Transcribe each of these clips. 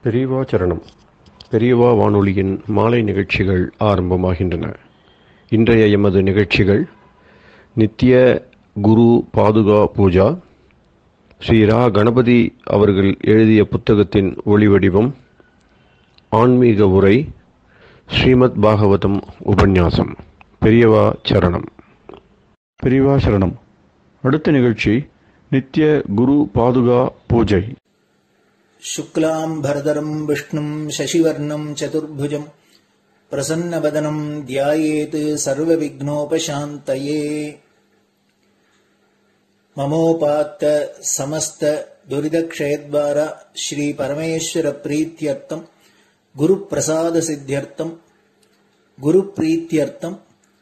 பெரியவா சரணம் பெரியவா வானொலியின் மாலை நிகழ்ச்சிகள் ஆரம்பமாகின்றன இன்றைய எமது நிகழ்ச்சிகள் நித்திய குரு பாதுகா பூஜா ஸ்ரீ ரா கணபதி அவர்கள் எழுதிய புத்தகத்தின் ஒளிவடிவம் ஆன்மீக உரை ஸ்ரீமத் பாகவதம் உபன்யாசம் பெரியவா சரணம் பெரியவா சரணம் அடுத்த நிகழ்ச்சி நித்திய குரு பாதுகா பூஜை शुक्लाम्भरधरम् विष्णुम् शशिवर्णम् चतुर्भुजम् प्रसन्नवदनम् ध्यायेत् सर्वविघ्नोपशान्तये ममोपात्त समस्त दुरिदक्षयद्वारा श्रीपरमेश्वरप्रीत्यर्थम् गुरुप्रसादसिद्ध्यर्थम् गुरुप्रीत्यर्थम्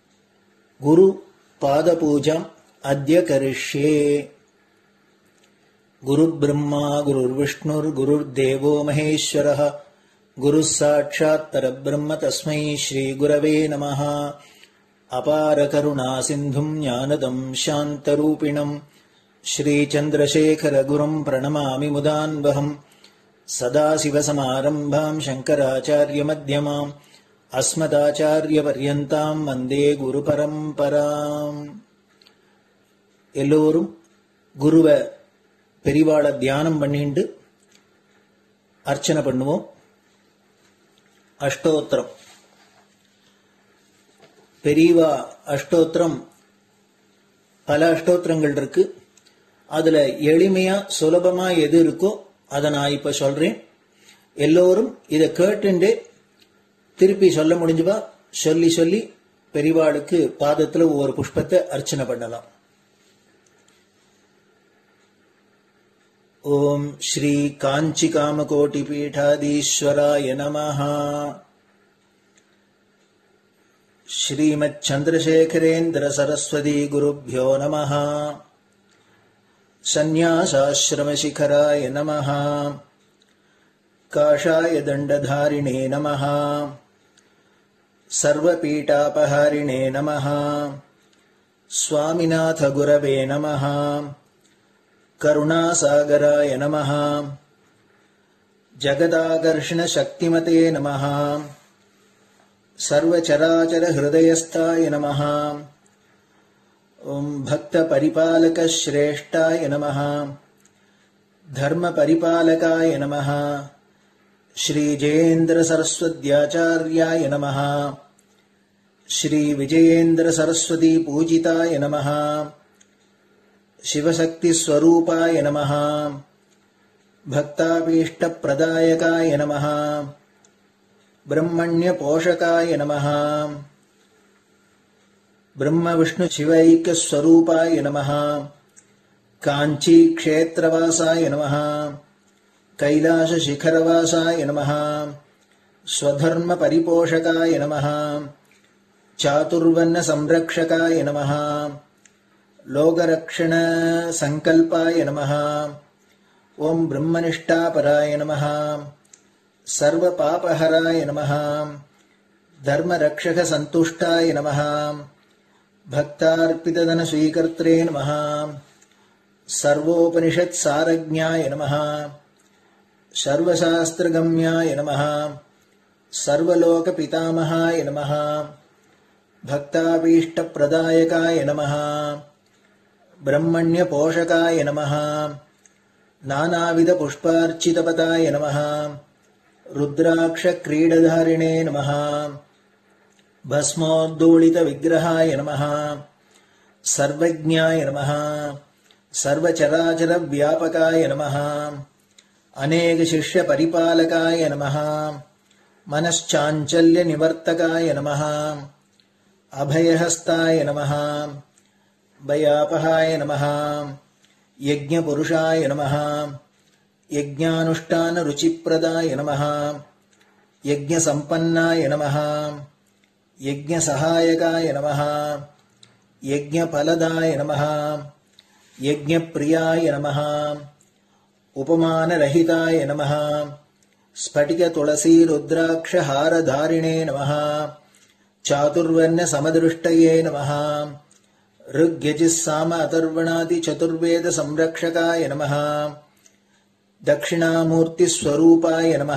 गुरुपादपूजाम् अद्य करिष्ये गुरुब्रह्मा गुरुर्विष्णुर्गुरुर्देवो महेश्वरः गुरुः साक्षात् परब्रह्म तस्मै श्रीगुरवे नमः अपारकरुणासिन्धुम् ज्ञानदम् शान्तरूपिणम् श्रीचन्द्रशेखरगुरुम् प्रणमामि मुदान्वहम् सदाशिवसमारम्भाम् शङ्कराचार्यमध्यमाम् अस्मदाचार्यपर्यन्ताम् वन्दे குருபரம்பராம் எல்லோரும் குருவை பெரிவாளை தியானம் பண்ணிண்டு அர்ச்சனை பண்ணுவோம் அஷ்டோத்திரம் பெரியவா அஷ்டோத்திரம் பல அஷ்டோத்திரங்கள் இருக்கு அதுல எளிமையா சுலபமா எது இருக்கோ அதை நான் இப்ப சொல்றேன் எல்லோரும் இதை கேட்டுண்டே திருப்பி சொல்ல முடிஞ்சுபா சொல்லி சொல்லி பெரிவாளுக்கு பாதத்துல ஒவ்வொரு புஷ்பத்தை அர்ச்சனை பண்ணலாம் ॐ श्रीकाञ्चिकामकोटिपीठाधीश्वराय नमः श्रीमच्छन्द्रशेखरेन्द्रसरस्वती नमः सन्न्यासाश्रमशिखराय नमः काषाय दण्डधारिणे नमः सर्वपीठापहारिणे नमः स्वामिनाथगुरवे नमः करुणासागराय नमः जगदाकर्षणशक्तिमते नमः सर्वचराचरहृदयस्थाय नमः ॐ भक्तपरिपालकश्रेष्ठाय नमः धर्मपरिपालकाय नमः श्रीजयेन्द्रसरस्वत्याचार्याय नमः श्रीविजयेन्द्रसरस्वतीपूजिताय नमः शिवशक्तिस्वरूपाय नमः भक्ताभीष्टप्रदायकाय नमः ब्रह्मण्यपोषकाय नमः ब्रह्मविष्णुशिवैक्यस्वरूपाय नमः काञ्चीक्षेत्रवासाय नमः कैलासशिखरवासाय नमः स्वधर्मपरिपोषकाय नमः चातुर्वन्नसंरक्षकाय नमः लोकरक्षणसङ्कल्पाय नमः ॐ ब्रह्मनिष्ठापराय नमः सर्वपापहराय नमः धर्मरक्षकसन्तुष्टाय नमः भक्तार्पितधनस्वीकर्त्रे नमः सर्वोपनिषत्सारज्ञाय नमः सर्वशास्त्रगम्याय नमः सर्वलोकपितामहाय नमः भक्ताभीष्टप्रदायकाय नमः ब्रह्मण्यपोषकाय नमः नानाविधपुष्पार्चितपताय नमः रुद्राक्षक्रीडधारिणे नमः भस्मोद्दोलितविग्रहाय नमः सर्वज्ञाय नमः सर्वचराचरव्यापकाय नमः अनेकशिष्यपरिपालकाय नमः मनश्चाञ्चल्यनिवर्तकाय नमः अभयहस्ताय नमः भयापहाय नमः यज्ञपुरुषाय नमः यज्ञानुष्ठानरुचिप्रदाय नमः यज्ञसम्पन्नाय नमः यज्ञसहायकाय नमः यज्ञफलदाय नमः यज्ञप्रियाय नमः उपमानरहिताय नमः स्फटिकतुलसीरुद्राक्षहारधारिणे नमः चातुर्वर्ण्यसमदृष्टये नमः ऋग्यजिः साम अथर्वणादिचतुर्वेदसंरक्षकाय नमः दक्षिणामूर्तिस्वरूपाय नमः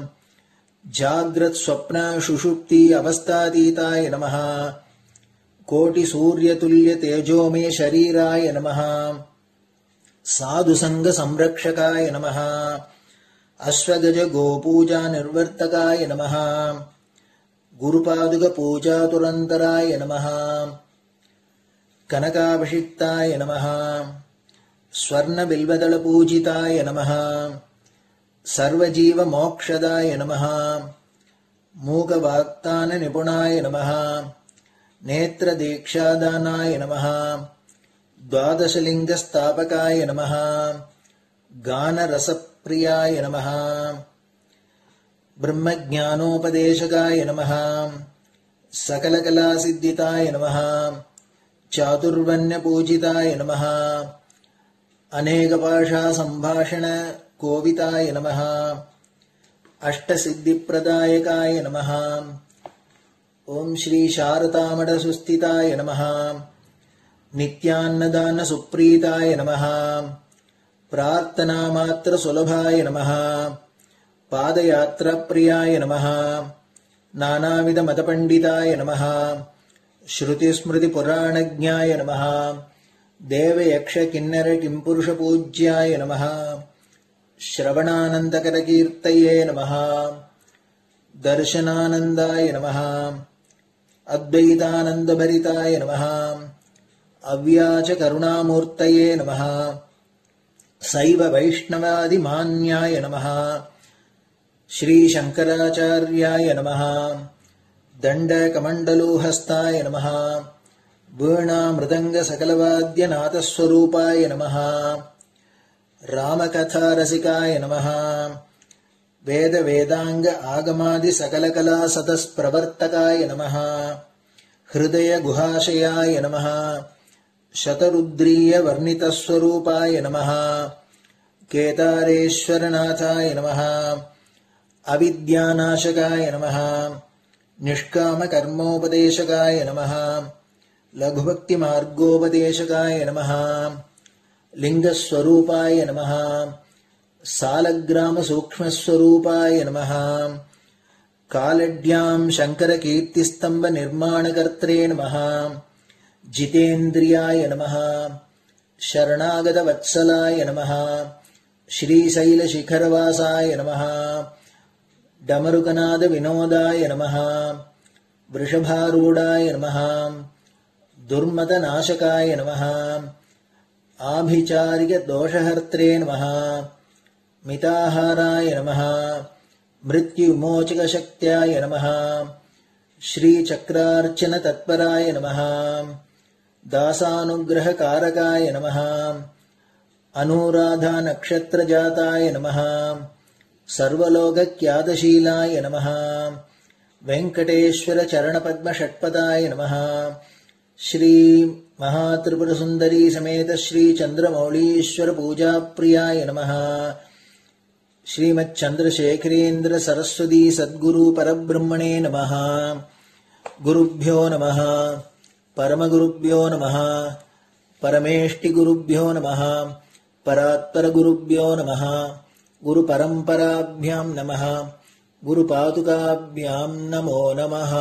जाग्रत्स्वप्नशुषुप्ति अवस्थातीताय नमः कोटिसूर्यतुल्यतेजोमे शरीराय नमः साधुसङ्गसंरक्षकाय नमः अश्वगजगोपूजानिर्वर्तकाय नमः गुरुपादुकपूजातुरन्तराय नमः कनकाभिषिक्ताय नमः स्वर्णबिल्वदलपूजिताय नमः सर्वजीवमोक्षदाय नमः मूकवाक्ताननिपुणाय नमः नेत्रदीक्षादानाय नमः द्वादशलिङ्गस्थापकाय नमः गानरसप्रियाय नमः ब्रह्मज्ञानोपदेशकाय नमः सकलकलासिद्धिताय नमः चातुर्वण्यपूजिताय नमः अनेकभाषासम्भाषणकोविताय नमः अष्टसिद्धिप्रदायकाय नमः ॐ श्रीशारदामठसुस्थिताय नमः नित्यान्नदानसुप्रीताय नमः प्रार्थनामात्रसुलभाय नमः पादयात्राप्रियाय नमः नानाविधमतपण्डिताय नमः श्रुतिस्मृतिपुराणज्ञाय नमः देवयक्षकिन्नरकिम्पुरुषपूज्याय नमः श्रवणानन्दकरकीर्तये नमः दर्शनानन्दाय नमः अद्वैतानन्दभरिताय नमः अव्याचकरुणामूर्तये नमः सैव वैष्णवादिमान्याय नमः श्रीशङ्कराचार्याय नमः दण्डकमण्डलोहस्ताय नमः वीणामृदङ्गसकलवाद्यनाथस्वरूपाय नमः रामकथारसिकाय नमः वेदवेदाङ्ग आगमादिसकलकलासतस्प्रवर्तकाय नमः हृदयगुहाशयाय नमः शतरुद्रीयवर्णितस्वरूपाय नमः केदारेश्वरनाथाय नमः अविद्यानाशकाय नमः निष्कामकर्मोपदेशकाय नमः लघुभक्तिमार्गोपदेशकाय नमः लिङ्गस्वरूपाय नमः सालग्रामसूक्ष्मस्वरूपाय नमः कालड्याम् शङ्करकीर्तिस्तम्भनिर्माणकर्त्रे नमः जितेन्द्रियाय नमः शरणागतवत्सलाय नमः श्रीशैलशिखरवासाय नमः डमरुकनादविनोदाय नमः वृषभारूढाय नमः दुर्मदनाशकाय नमः आभिचारिकदोषहर्त्रे नमः मिताहाराय नमः मृत्युमोचकशक्त्याय नमः श्रीचक्रार्चनतत्पराय नमः दासानुग्रहकारकाय नमः अनुराधानक्षत्रजाताय नमः सर्वलोकख्यातशीलाय नमः वेङ्कटेश्वरचरणपद्मषट्पदाय नमः श्रीमहात्रिपुरसुन्दरी समेत श्रीचन्द्रमौळीश्वरपूजाप्रियाय नमः श्रीमच्चन्द्रशेखरेन्द्र सरस्वती सद्गुरु परब्रह्मणे नमः गुरुभ्यो नमः परमगुरुभ्यो नमः परमेष्टिगुरुभ्यो नमः परात्परगुरुभ्यो नमः गुरुपरम्पराभ्यां नमः குருபாதுகாபியாம் நமோ நமः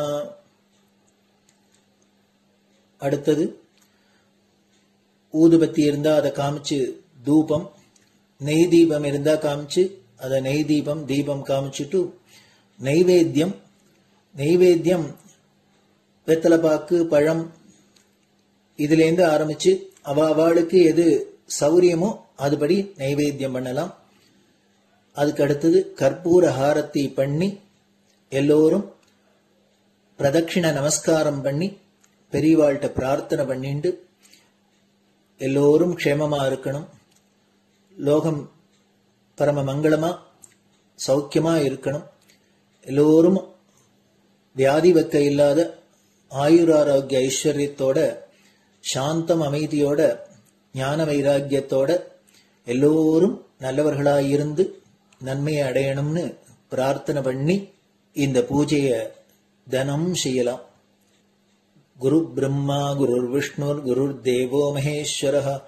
அடுத்தது ஊதுபத்தி இருந்தா அதை காமிச்சு தூபம் நெய் தீபம் இருந்தா காமிச்சு அதை நெய் தீபம் தீபம் காமிச்சுட்டு நைவேத்தியம் நைவேத்தியம் வெத்தலைப்பாக்கு பழம் இதுலேருந்து ஆரம்பிச்சு அவ அவளுக்கு எது சௌரியமோ அதுபடி நைவேத்தியம் பண்ணலாம் அதுக்கு அடுத்தது கற்பூர ஹாரத்தி பண்ணி எல்லோரும் பிரதட்சிண நமஸ்காரம் பண்ணி பெரியவாள்கிட்ட பிரார்த்தனை பண்ணிண்டு எல்லோரும் க்ஷேமமா இருக்கணும் லோகம் பரம மங்களமா சௌக்கியமா இருக்கணும் எல்லோரும் வியாதி வெக்க இல்லாத ஆயுராரோக்கிய ஐஸ்வர்யத்தோட சாந்தம் அமைதியோட ஞான வைராக்கியத்தோட எல்லோரும் நல்லவர்களாயிருந்து நன்மையை அடையணும்னு பிரார்த்தனை பண்ணி இந்த பூஜையை தினம் செய்யலாம் குரு பிரம்மா குருர் விஷ்ணுர் குருர் தேவோ மகேஸ்வர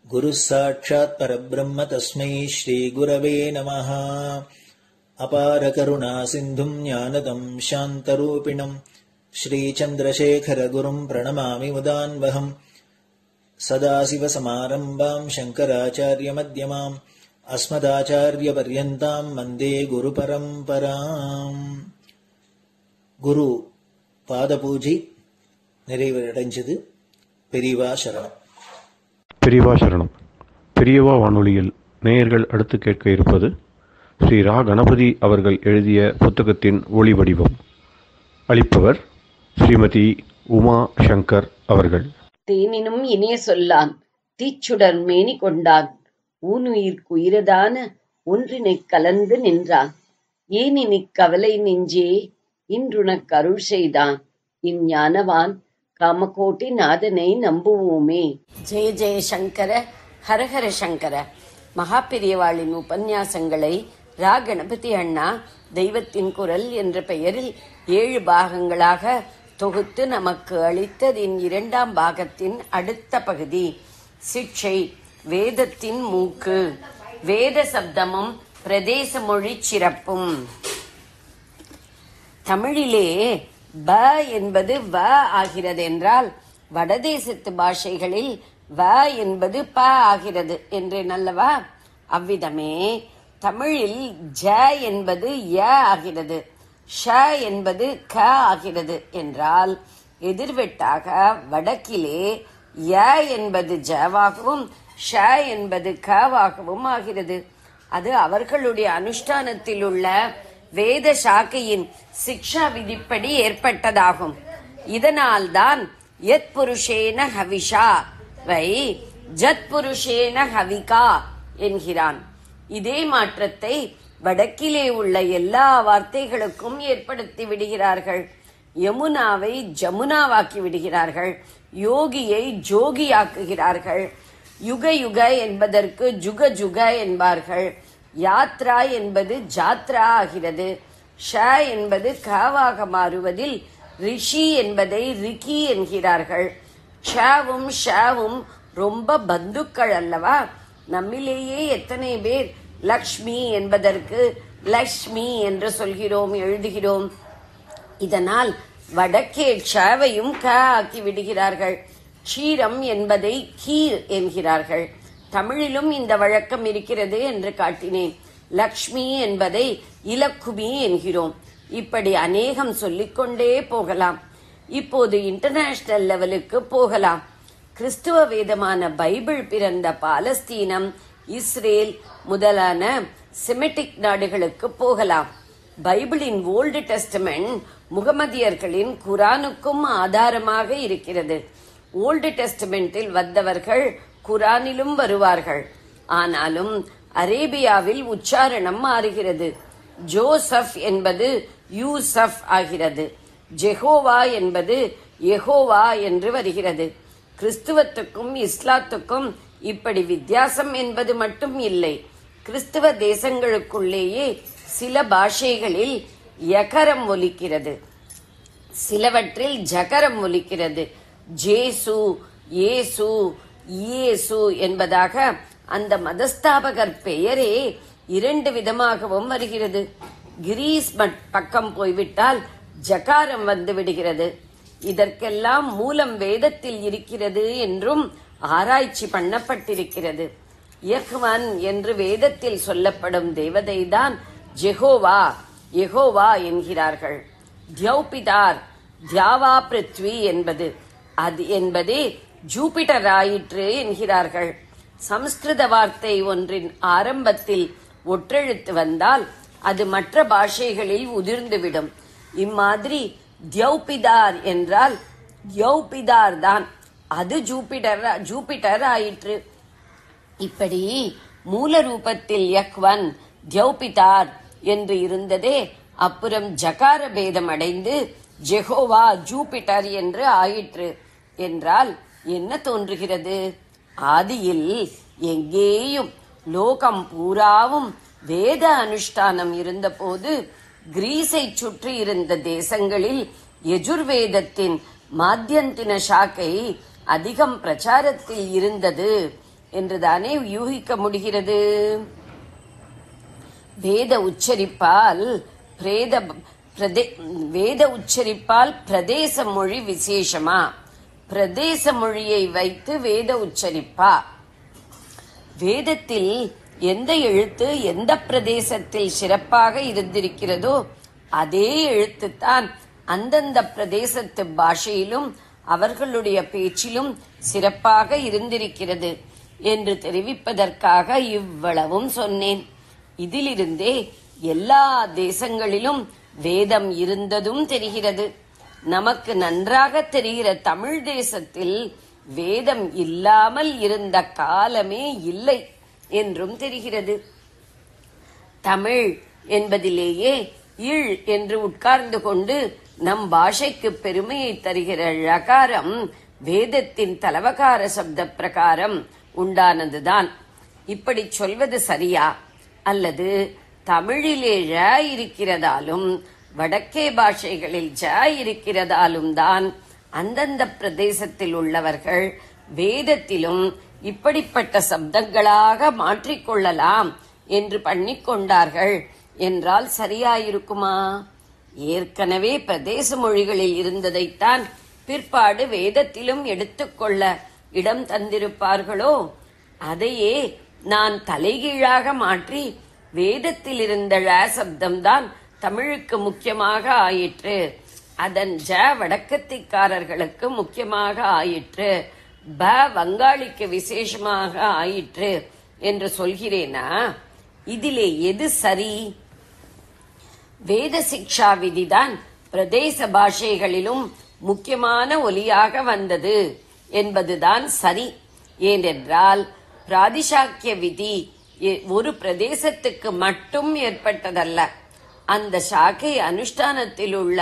गुरुः साक्षात् परब्रह्म तस्मै श्रीगुरवे नमः अपारकरुणासिन्धुम् ज्ञानदम् शान्तरूपिणम् श्रीचन्द्रशेखरगुरुम् प्रणमामि मुदान्वहम् सदाशिवसमारम्भाम् शङ्कराचार्यमध्यमाम् अस्मदाचार्यपर्यन्ताम् वन्दे குருபரம்பராம் குரு பாதபூஜை நிறைவடைஞ்சது பெரியவா சரணம் பெரியவா சரணம் பெரியவா வானொலியில் நேயர்கள் அடுத்து கேட்க இருப்பது ஸ்ரீ ரா கணபதி அவர்கள் எழுதிய புத்தகத்தின் ஒளி வடிவம் அளிப்பவர் ஸ்ரீமதி உமா சங்கர் அவர்கள் தேனினும் இனிய சொல்லான் தீச்சுடர் மேனி கொண்டான் ஊனுயிர்க்கு உயிரதான ஒன்றினைக் கலந்து நின்றான் ஏனினிக் கவலை நெஞ்சே இன்றுனக் அருள் செய்தான் இஞ்ஞானவான் காமகோட்டி நாதனை நம்புவோமே ஜெய ஜெய சங்கர ஹரஹர சங்கர மகாபெரியவாளின் உபன்யாசங்களை ரா கணபதி அண்ணா தெய்வத்தின் குரல் என்ற பெயரில் ஏழு பாகங்களாக தொகுத்து நமக்கு அளித்ததின் இரண்டாம் பாகத்தின் அடுத்த பகுதி சிக்ஷை வேதத்தின் மூக்கு வேத சப்தமும் பிரதேச மொழி சிறப்பும் தமிழிலே ப என்பது வ ஆகிறது என்றால் வடதேசத்து பாஷைகளில் வ என்பது ப ஆகிறது என்றேன் அல்லவா அவ்விதமே தமிழில் ஜ என்பது ய ஆகிறது ஷ என்பது க ஆகிறது என்றால் எதிர்வெட்டாக வடக்கிலே ய என்பது ஜவாகவும் ஷ என்பது கவாகவும் ஆகிறது அது அவர்களுடைய அனுஷ்டானத்தில் உள்ள வேத சாக்கையின் சிக்ஷா விதிப்படி ஏற்பட்டதாகும் இதனால்தான் யத் புருஷேன ஹவிஷா வை ஜத் புருஷேன ஹவிகா என்கிறான் இதே மாற்றத்தை வடக்கிலே உள்ள எல்லா வார்த்தைகளுக்கும் ஏற்படுத்தி விடுகிறார்கள் யமுனாவை ஜமுனாவாக்கி விடுகிறார்கள் யோகியை ஜோகியாக்குகிறார்கள் யுக யுக என்பதற்கு ஜுக ஜுக என்பார்கள் யாத்ரா என்பது ஜாத்ரா ஆகிறது ஷ என்பது காவாக மாறுவதில் ரிஷி என்பதை ரிக்கி என்கிறார்கள் ஷாவும் ஷாவும் ரொம்ப பந்துக்கள் அல்லவா நம்மிலேயே எத்தனை பேர் லக்ஷ்மி என்பதற்கு லக்ஷ்மி என்று சொல்கிறோம் எழுதுகிறோம் இதனால் வடக்கே ஷாவையும் க ஆக்கி விடுகிறார்கள் க்ஷீரம் என்பதை கீர் என்கிறார்கள் தமிழிலும் இந்த வழக்கம் இருக்கிறது என்று காட்டினேன் லக்ஷ்மி என்பதை இலக்குமி என்கிறோம் இப்படி அநேகம் சொல்லிக்கொண்டே போகலாம் இப்போது இன்டர்நேஷனல் லெவலுக்கு போகலாம் கிறிஸ்துவ வேதமான பைபிள் பிறந்த பாலஸ்தீனம் இஸ்ரேல் முதலான செமெட்டிக் நாடுகளுக்கு போகலாம் பைபிளின் ஓல்டு டெஸ்டமெண்ட் முகமதியர்களின் குரானுக்கும் ஆதாரமாக இருக்கிறது ஓல்டு டெஸ்டமெண்டில் வந்தவர்கள் குரானிலும் வருவார்கள் ஆனாலும் அரேபியாவில் உச்சாரணம் மாறுகிறது ஜோசப் என்பது யூசப் ஆகிறது ஜெஹோவா என்பது எஹோவா என்று வருகிறது கிறிஸ்துவத்துக்கும் இஸ்லாத்துக்கும் இப்படி வித்தியாசம் என்பது மட்டும் இல்லை கிறிஸ்துவ தேசங்களுக்குள்ளேயே சில பாஷைகளில் யகரம் ஒலிக்கிறது சிலவற்றில் ஜகரம் ஒலிக்கிறது ஜேசு ஏசு இயேசு என்பதாக அந்த மதஸ்தாபகர் பெயரே இரண்டு விதமாகவும் வருகிறது கிரீஸ் மட்- பக்கம் போய்விட்டால் ஜகாரம் வந்து விடுகிறது இதற்கெல்லாம் மூலம் வேதத்தில் இருக்கிறது என்றும் ஆராய்ச்சி பண்ணப்பட்டிருக்கிறது யஹ்வன் என்று வேதத்தில் சொல்லப்படும் தேவதைதான் ஜெகோவா யெகோவா என்கிறார்கள் தியௌபிதார் தியாவா பிருத்வி என்பது அது என்பதே ஜூபிட்டர் ஆயிற்று என்கிறார்கள் சம்ஸ்கிருத வார்த்தை ஒன்றின் ஆரம்பத்தில் ஒற்றெழுத்து வந்தால் அது மற்ற பாஷைகளில் உதிர்ந்துவிடும் இம்மாதிரி தியௌபிதார் என்றால் தியௌபிதார் தான் அது ஜூபிட்டர் ஜூபிட்டர் ஆயிற்று இப்படி மூல ரூபத்தில் யக்வன் தியௌபிதார் என்று இருந்ததே அப்புறம் ஜகார பேதம் அடைந்து ஜெகோவா ஜூபிட்டர் என்று ஆயிற்று என்றால் என்ன தோன்றுகிறது ஆதியில் எங்கேயும் லோகம் பூராவும் வேத அனுஷ்டானம் இருந்தபோது கிரீஸை சுற்றி இருந்த தேசங்களில் யஜுர்வேதத்தின் மாத்தியந்தின சாக்கை அதிகம் பிரச்சாரத்தில் இருந்தது என்றுதானே யூகிக்க முடிகிறது வேத உச்சரிப்பால் பிரேத பிரதே வேத உச்சரிப்பால் பிரதேச மொழி விசேஷமா பிரதேச மொழியை வைத்து வேத உச்சரிப்பா வேதத்தில் எந்த எழுத்து எந்த பிரதேசத்தில் சிறப்பாக இருந்திருக்கிறதோ அதே எழுத்துத்தான் அந்தந்த பிரதேசத்து பாஷையிலும் அவர்களுடைய பேச்சிலும் சிறப்பாக இருந்திருக்கிறது என்று தெரிவிப்பதற்காக இவ்வளவும் சொன்னேன் இதிலிருந்தே எல்லா தேசங்களிலும் வேதம் இருந்ததும் தெரிகிறது நமக்கு நன்றாக தெரிகிற தமிழ் தேசத்தில் வேதம் இல்லாமல் இருந்த காலமே இல்லை என்றும் தெரிகிறது தமிழ் என்பதிலேயே இழ் என்று உட்கார்ந்து கொண்டு நம் பாஷைக்கு பெருமையை தருகிற ழகாரம் வேதத்தின் தலவகார சப்த பிரகாரம் உண்டானதுதான் இப்படி சொல்வது சரியா அல்லது தமிழிலே ழ இருக்கிறதாலும் வடக்கே பாஷைகளில் ஜ இருக்கிறதாலும் தான் அந்தந்த பிரதேசத்தில் உள்ளவர்கள் வேதத்திலும் இப்படிப்பட்ட சப்தங்களாக மாற்றிக்கொள்ளலாம் என்று பண்ணிக்கொண்டார்கள் என்றால் சரியாயிருக்குமா ஏற்கனவே பிரதேச மொழிகளில் இருந்ததைத்தான் பிற்பாடு வேதத்திலும் எடுத்துக்கொள்ள இடம் தந்திருப்பார்களோ அதையே நான் தலைகீழாக மாற்றி வேதத்தில் இருந்த ழ சப்தம்தான் தமிழுக்கு முக்கியமாக ஆயிற்று அதன் ஜ வடக்கத்திக்காரர்களுக்கு முக்கியமாக ஆயிற்று ப வங்காளிக்கு விசேஷமாக ஆயிற்று என்று சொல்கிறேனா இதிலே எது சரி வேத சிக்ஷா விதிதான் பிரதேச பாஷைகளிலும் முக்கியமான ஒலியாக வந்தது என்பதுதான் சரி ஏனென்றால் பிராதிசாக்கிய விதி எ- ஒரு பிரதேசத்துக்கு மட்டும் ஏற்பட்டதல்ல அந்த சாக்கை அனுஷ்டானத்தில் உள்ள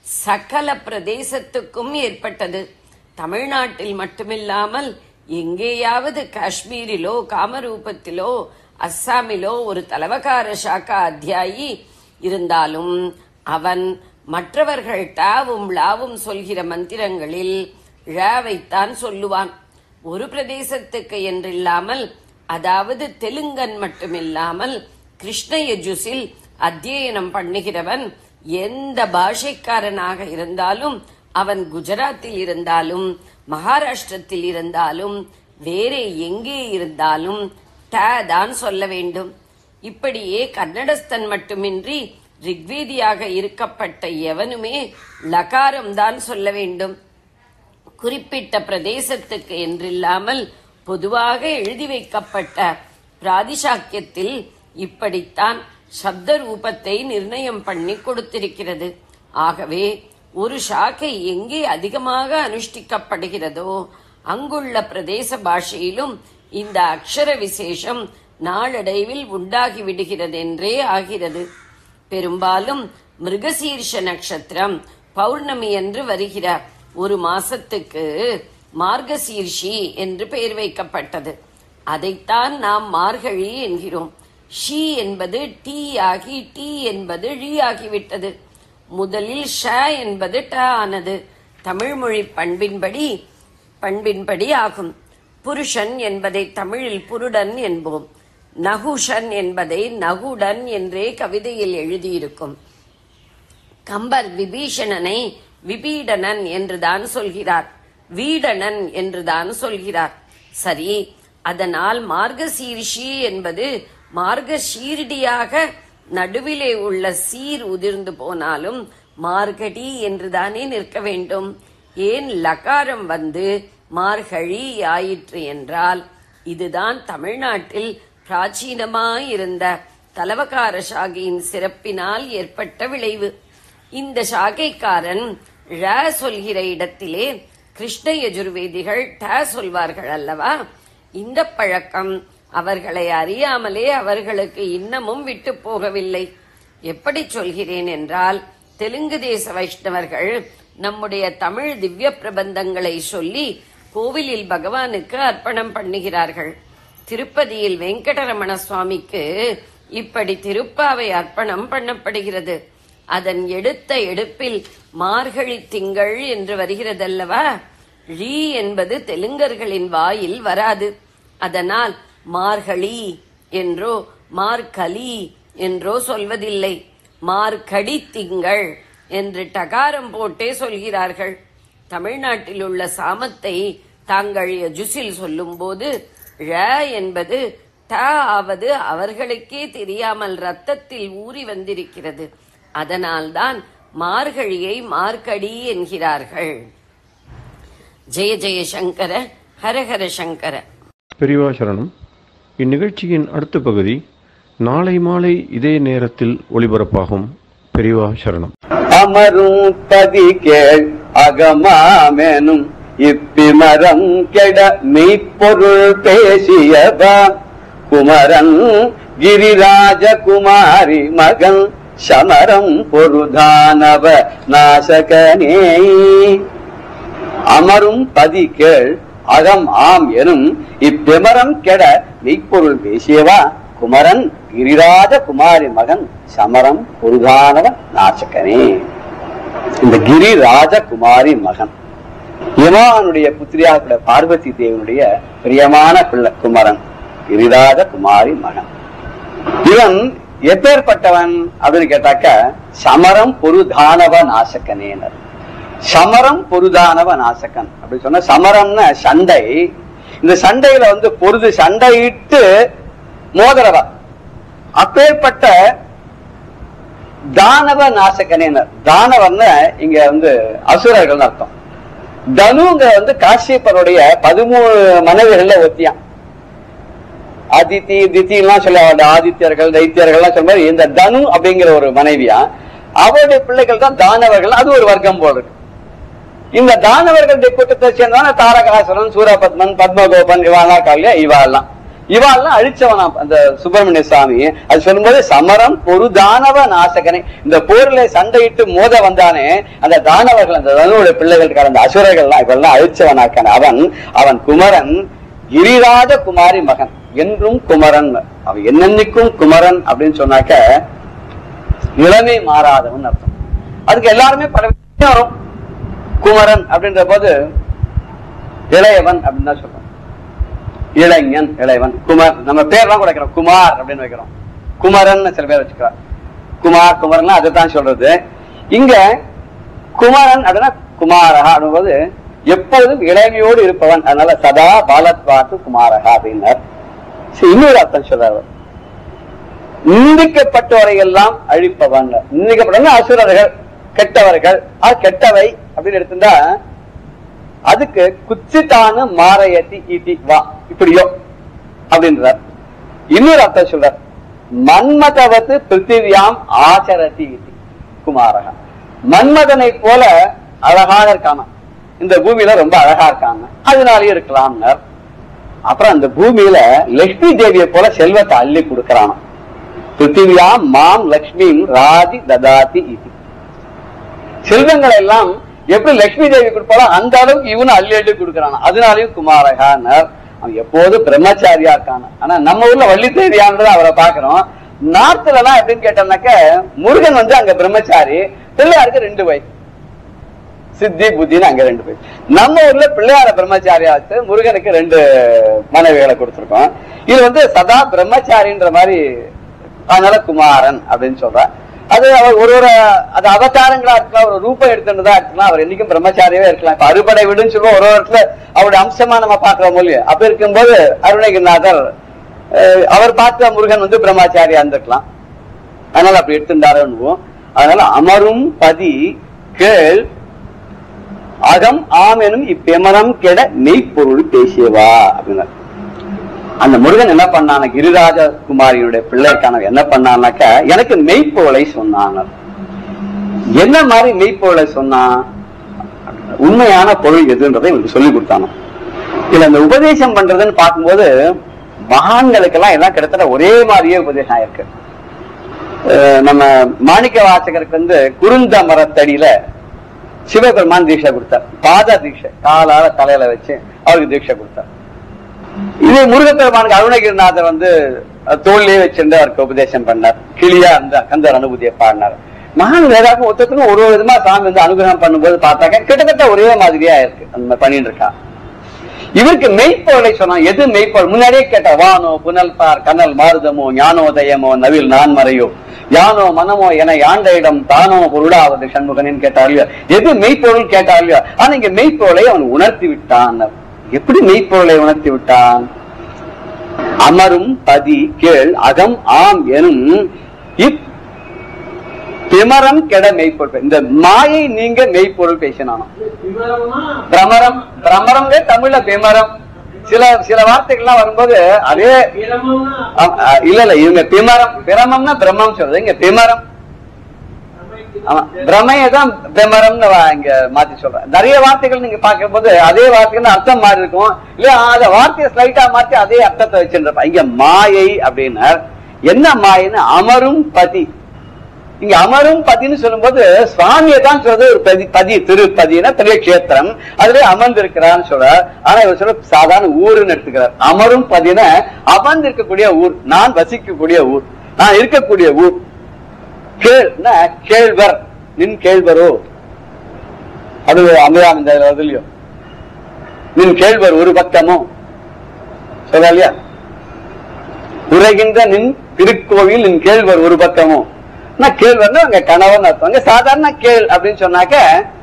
சகல பிரதேசத்துக்கும் ஏற்பட்டது தமிழ்நாட்டில் மட்டுமில்லாமல் எங்கேயாவது காஷ்மீரிலோ காமரூபத்திலோ அஸ்ஸாமிலோ ஒரு தலவகார சாக்கா அத்தியாயி இருந்தாலும் அவன் மற்றவர்கள் டாவும் லாவும் சொல்கிற மந்திரங்களில் ழாவைத்தான் சொல்லுவான் ஒரு பிரதேசத்துக்கு என்றில்லாமல் அதாவது தெலுங்கன் மட்டுமில்லாமல் கிருஷ்ண யஜுஸில் அத்தியனம் பண்ணுகிறவன் எந்த பாஷைக்காரனாக இருந்தாலும் அவன் குஜராத்தில் இருந்தாலும் மகாராஷ்டிரத்தில் இருந்தாலும் வேறே எங்கே இருந்தாலும் ட தான் சொல்ல வேண்டும் இப்படியே கன்னடஸ்தன் மட்டுமின்றி ரிக்வேதியாக இருக்கப்பட்ட எவனுமே லகாரம் தான் சொல்ல வேண்டும் குறிப்பிட்ட பிரதேசத்துக்கு என்றில்லாமல் பொதுவாக எழுதி வைக்கப்பட்ட பிராதிசாக்கியத்தில் இப்படித்தான் சப்த ரூபத்தை நிர்ணயம் பண்ணி கொடுத்திருக்கிறது ஆகவே ஒரு சாக்கை எங்கே அதிகமாக அனுஷ்டிக்கப்படுகிறதோ அங்குள்ள பிரதேச பாஷையிலும் இந்த அக்ஷர விசேஷம் நாளடைவில் உண்டாகி விடுகிறதென்றே ஆகிறது பெரும்பாலும் மிருகசீர்ஷ நட்சத்திரம் பௌர்ணமி என்று வருகிற ஒரு மாசத்துக்கு மார்கசீர்ஷி என்று பெயர் வைக்கப்பட்டது அதைத்தான் நாம் மார்கழி என்கிறோம் ஷி என்பது டி ஆகி டி என்பது ழி ஆகிவிட்டது முதலில் ஷ என்பது ட ஆனது தமிழ் மொழி பண்பின்படி பண்பின்படி ஆகும் புருஷன் என்பதை தமிழில் புருடன் என்போம் நகுஷன் என்பதை நகுடன் என்றே கவிதையில் எழுதியிருக்கும் கம்பர் விபீஷணனை விபீடனன் என்றுதான் சொல்கிறார் வீடனன் என்றுதான் சொல்கிறார் சரி அதனால் மார்கசீர்ஷி என்பது மார்கசீர்டியாக நடுவிலே உள்ள சீர் உதிர்ந்து போனாலும் மார்கடி என்றுதானே நிற்க வேண்டும் ஏன் லகாரம் வந்து மார்கழி ஆயிற்று என்றால் இதுதான் தமிழ்நாட்டில் பிராச்சீனமாயிருந்த தலவகார சாகையின் சிறப்பினால் ஏற்பட்ட விளைவு இந்த சாகைக்காரன் ழ சொல்கிற இடத்திலே கிருஷ்ண யஜுர்வேதிகள் ட சொல்வார்கள் அல்லவா இந்த பழக்கம் அவர்களை அறியாமலே அவர்களுக்கு இன்னமும் விட்டு போகவில்லை எப்படி சொல்கிறேன் என்றால் தெலுங்கு தேச வைஷ்ணவர்கள் நம்முடைய தமிழ் திவ்ய பிரபந்தங்களை சொல்லி கோவிலில் பகவானுக்கு அர்ப்பணம் பண்ணுகிறார்கள் திருப்பதியில் வெங்கடரமண சுவாமிக்கு இப்படி திருப்பாவை அர்ப்பணம் பண்ணப்படுகிறது அதன் எடுத்த எடுப்பில் மார்கழி திங்கள் என்று வருகிறதல்லவா ழீ என்பது தெலுங்கர்களின் வாயில் வராது அதனால் மார்கழி என்றோ மார்கலி என்றோ சொல்வதில்லை மார்கடி திங்கள் என்று டகாரம் போட்டே சொல்கிறார்கள் தமிழ்நாட்டில் உள்ள சாமத்தை தாங்கள் யஜுசில் சொல்லும்போது ழ என்பது ட ஆவது அவர்களுக்கே தெரியாமல் ரத்தத்தில் ஊறி வந்திருக்கிறது அதனால்தான் மார்கழியை மார்க்கடி என்கிறார்கள் ஜெய ஜெய சங்கர ஹரஹர சங்கர பெரியவா சரணம் இந்நிகழ்ச்சியின் அடுத்த பகுதி நாளை மாலை இதே நேரத்தில் ஒளிபரப்பாகும் பெரியவா சரணம் அமரும் பதி கேள் அகமாமெனும் இப்பிமரம் கெட மெய்ப்பொருள் பேசியவா குமரன் கிரிராஜகுமாரி மகன் சமரம் பொருதானவ நாசகனே அமரும் பதி கேள் அகம் ஆம் எனும் இப்பிமரம் கெட மெய்ப்பொருள் பேசியவா குமரன் கிரிராஜ குமாரி மகன் சமரம் பொருதானவ நாசகனே இந்த கிரிராஜ குமாரி மகன் இமானுடைய புத்திரியாக பார்வதி தேவனுடைய பிரியமான பிள்ளை குமரன் கிரிராஜ குமாரி மகன் இவன் எப்பேற்பட்டவன் அப்படின்னு கேட்டாக்க சமரம் பொருதானவ நாசக்கனேனர் சமரம் பொருதானவ நாசக்கன் அப்படி சொன்ன சமரம்னு சண்டை இந்த சண்டையில வந்து பொருது சண்டையிட்டு மோதரவ அப்பேற்பட்ட தானவ நாசக்கனேனர் தானவர்னு இங்க வந்து அசுரர்கள் அர்த்தம் தனுங்க வந்து காசியப்பருடைய பதிமூணு மனைவிகள்ல ஒத்தியான் அதித்தி தித்தி எல்லாம் சொல்லுவாங்க ஆதித்யர்கள் தைத்தியர்கள் எல்லாம் சொல்லும்போது இந்த தனு அப்படிங்கிற ஒரு மனைவியா அவருடைய பிள்ளைகள் தான் தானவர்கள் அது ஒரு வர்க்கம் போல இருக்கு இந்த தானவர்களுடைய கூட்டத்தை சேர்ந்தவன தாரகாசுரன் சூரபத்மன் பத்மகோபன் இவாளா காலியா இவாள்லாம் இவாள்லாம் அழிச்சவனா அந்த சுப்பிரமணிய சுவாமி அது சொல்லும்போது சமரம் ஒரு தானவ நாசகனை இந்த போர்ல சண்டையிட்டு மோத வந்தானே அந்த தானவர்கள் அந்த தனுடைய பிள்ளைகள் இருக்கார் அந்த அசுரர்கள்லாம் இவெல்லாம் அழிச்சவனாக்கான அவன் அவன் குமரன் கிரிராஜ குமாரி மகன் என்றும் குமரன் அவன் என்னென்னைக்கும் குமரன் அப்படின்னு சொன்னாக்க நிலைமை மாறாதவன் அர்த்தம் அதுக்கு எல்லாருமே பல விஷயம் வரும் குமரன் அப்படின்ற போது இளையவன் அப்படின்னு தான் சொல்றோம் இளைஞன் இளையவன் குமார் நம்ம பேர்லாம் கூட வைக்கிறோம் குமார் அப்படின்னு வைக்கிறோம் குமரன் சில பேர் வச்சுக்கிறார் குமார் குமரன் அதுதான் சொல்றது இங்க குமரன் அப்படின்னா குமாரகா அப்படின்போது எப்போதும் இளமையோடு இருப்பவன் அதனால சதா பாலத்வாத்து குமாரகா அப்படின்னார் சரி, இன்னொரு அர்த்தம் சொல்றாரு நிந்திக்கப்பட்டவரை எல்லாம் அழிப்பவன் நிந்திக்கப்பட்டவங்க அசுரர்கள் கெட்டவர்கள் அது கெட்டவை அப்படின்னு எடுத்துட்டா அதுக்கு குச்சித்தானு மாரையத்தி ஈட்டி வா இப்படியோ அப்படின்றார் இன்னொரு அர்த்தம் சொல்றார் மன்மதவத்து பிருத்திவியாம் ஆச்சரதி இதி குமாரக மன்மதனை போல அழகாக இருக்கான இந்த பூமியில ரொம்ப அழகா இருக்காங்க அதனாலயும் இருக்கலாம்னார் அப்புறம் அந்த பூமியில லட்சுமி தேவியை போல செல்வத்தை அள்ளி கொடுக்கறானாம் பிருத்திவியாம் மாம் லக்ஷ்மியும் ராதி ததாதி இது செல்வங்களை எல்லாம் எப்படி லட்சுமி தேவி கொடுப்பாளோ அந்த அளவுக்கு இவனு அள்ளி அள்ளி கொடுக்கறான் அதனாலயும் குமாரகானர் அவன் எப்போதும் பிரம்மச்சாரியா இருக்கான ஆனா நம்ம ஊர்ல வள்ளி தேவியானது அவரை பாக்குறோம் நார்த்ல எல்லாம் எப்படின்னு கேட்டோம்னாக்க முருகன் வந்து அங்க பிரம்மச்சாரி பிள்ளையாருக்கு ரெண்டு வயசு சித்தி புத்தின்னு அங்க ரெண்டு பேர் நம்ம ஊர்ல பிள்ளையார பிரம்மச்சாரியாச்சு முருகனுக்கு ரெண்டு மனைவிகளை கொடுத்திருக்கோம் இது வந்து சதா பிரம்மச்சாரின்ற மாதிரி அதனால குமாரன் அப்படின்னு சொல்ற அது அவர் ஒரு ஒரு அது அவதாரங்களா இருக்கலாம் ஒரு ரூபம் எடுத்துட்டுதான் இருக்கலாம் அவர் என்னைக்கும் பிரம்மச்சாரியாவே இருக்கலாம் இப்ப அறுபடை விடுன்னு சொல்லுவோம் ஒரு ஒரு இடத்துல அவருடைய அம்சமா நம்ம பாக்குறோம் இல்லையா அப்ப இருக்கும்போது அருணகிரிநாதர் அஹ், அவர் பார்த்த முருகன் வந்து பிரம்மச்சாரியா இருந்திருக்கலாம் அதனால அப்படி எடுத்திருந்தாருன்னுவோம் அதனால அமரும் பதி கேள் அகம் ஆம் எனும் இப்பெமரம் கெட மெய்ப்பொருள் பேசியவா அப்படின்னா அந்த முருகன் என்ன பண்ணான கிரிராஜ குமாரியுடைய பிள்ளைக்கான என்ன பண்ணானாக்க எனக்கு மெய்ப்பொருளை சொன்னான் என்ன மாதிரி மெய்ப்பொருளை சொன்னான் உண்மையான பொருள் எதுன்றதை இவனுக்கு சொல்லி கொடுத்தானோ இதுல இந்த உபதேசம் பண்றதுன்னு பார்க்கும்போது மகான்களுக்கெல்லாம் எல்லாம் கிட்டத்தட்ட ஒரே மாதிரியே உபதேசம் ஆயிருக்கு அஹ் நம்ம மாணிக்க வாசகருக்கு வந்து குருந்த மரத்தடியில சிவபெருமான் தீட்சை கொடுத்தார் பாத தீட்சை காலால தலையில வச்சு அவருக்கு தீட்சை கொடுத்தார் இது முருகப்பெருமானுக்கு அருணகிரிநாதர் வந்து அஹ், தோல்லையே வச்சிருந்து அவருக்கு உபதேசம் பண்ணார் கிளியா அந்த கந்தர் அனுபூதியை பாடினார் மகான் வேதாக்கும் ஒருத்தருக்கும் ஒரு ஒரு விதமா சாமி வந்து அனுகிரகம் பண்ணும்போது பார்த்தாக்க கிட்டத்தட்ட ஒரே மாதிரியா இருக்கு அந்த பண்ணிட்டு இருக்கா இவருக்கு மெய்ப்பொருளை சொன்னா எது மெய்ப்பொருள் முன்னாடியே கேட்ட வானோ புனல் பார் கனல் மாருதமோ ஞானோதயமோ நவில் நான்மறையோ யானோ மனமோ என யாண்ட இடம் தானோ பொருளாவது சண்முகனின் கேட்டார் இல்லையா எது மெய்ப்பொருள் கேட்டார் இல்லையா ஆனா இங்க மெய்ப்பொருளை அவன் உணர்த்தி விட்டான் எப்படி மெய்ப்பொருளை உணர்த்தி விட்டான் அமரும் பதி கேள் அகம் ஆம் எனும் இப் திமரம் கெட மெய்ப்பொருள் இந்த மாயை நீங்க மெய்ப்பொருள் பேசினானோ பிரமரம் பிரமரம்ங்க தமிழ்ல பிமரம் சில சில வார்த்தைகள்லாம் வரும்போது அதே அ- அ, இல்ல இல்ல இவங்க பிமரம் பிரமம்னா பிரம்மம் சொல்றது இங்க பிமரம் ஆமா பிரமையை தான் பிரமரம்னு வா- இங்க மாத்தி சொல்றேன் நிறைய வார்த்தைகள் நீங்க பார்க்கும்போது அதே வார்த்தைகள் அர்த்தம் மாறி இருக்கும் இல்ல அந்த வார்த்தையை ஸ்லைட்டா மாத்தி அதே அர்த்தத்தை வச்சிருப்பா இங்க மாயை அப்படின்னார் என்ன மாயைன்னு அமரும் பதி இங்க அமரும் பதின்னு சொல்லும்போது சுவாமியை தான் சொல்றது ஒரு பதி பதி திருப்பதினா பெரிய கஷேத்திரம் அதுல அமர்ந்திருக்கிறான்னு சொல்ற ஆனா இவர் சொல்ல சாதாரண ஊருன்னு எடுத்துக்கிறார் அமரும் பதின அமர்ந்திருக்கக்கூடிய ஊர் நான் வசிக்கக்கூடிய ஊர் நான் இருக்கக்கூடிய ஊர் கேள்னா கேழ்வர் நின் கேழ்வரோ அது அமிராம் இந்த வருது இல்லையோ நின் கேழ்வர் ஒரு பக்கமோ சொல்றா இல்லையா உரைகின்ற நின் திருக்கோவில் நின் கேழ்வர் ஒரு பக்கமோ நான் கேழ்வர்னா அங்க கணவன் அர்த்தம் அங்க சாதாரண கேள் அப்படின்னு சொன்னாக்க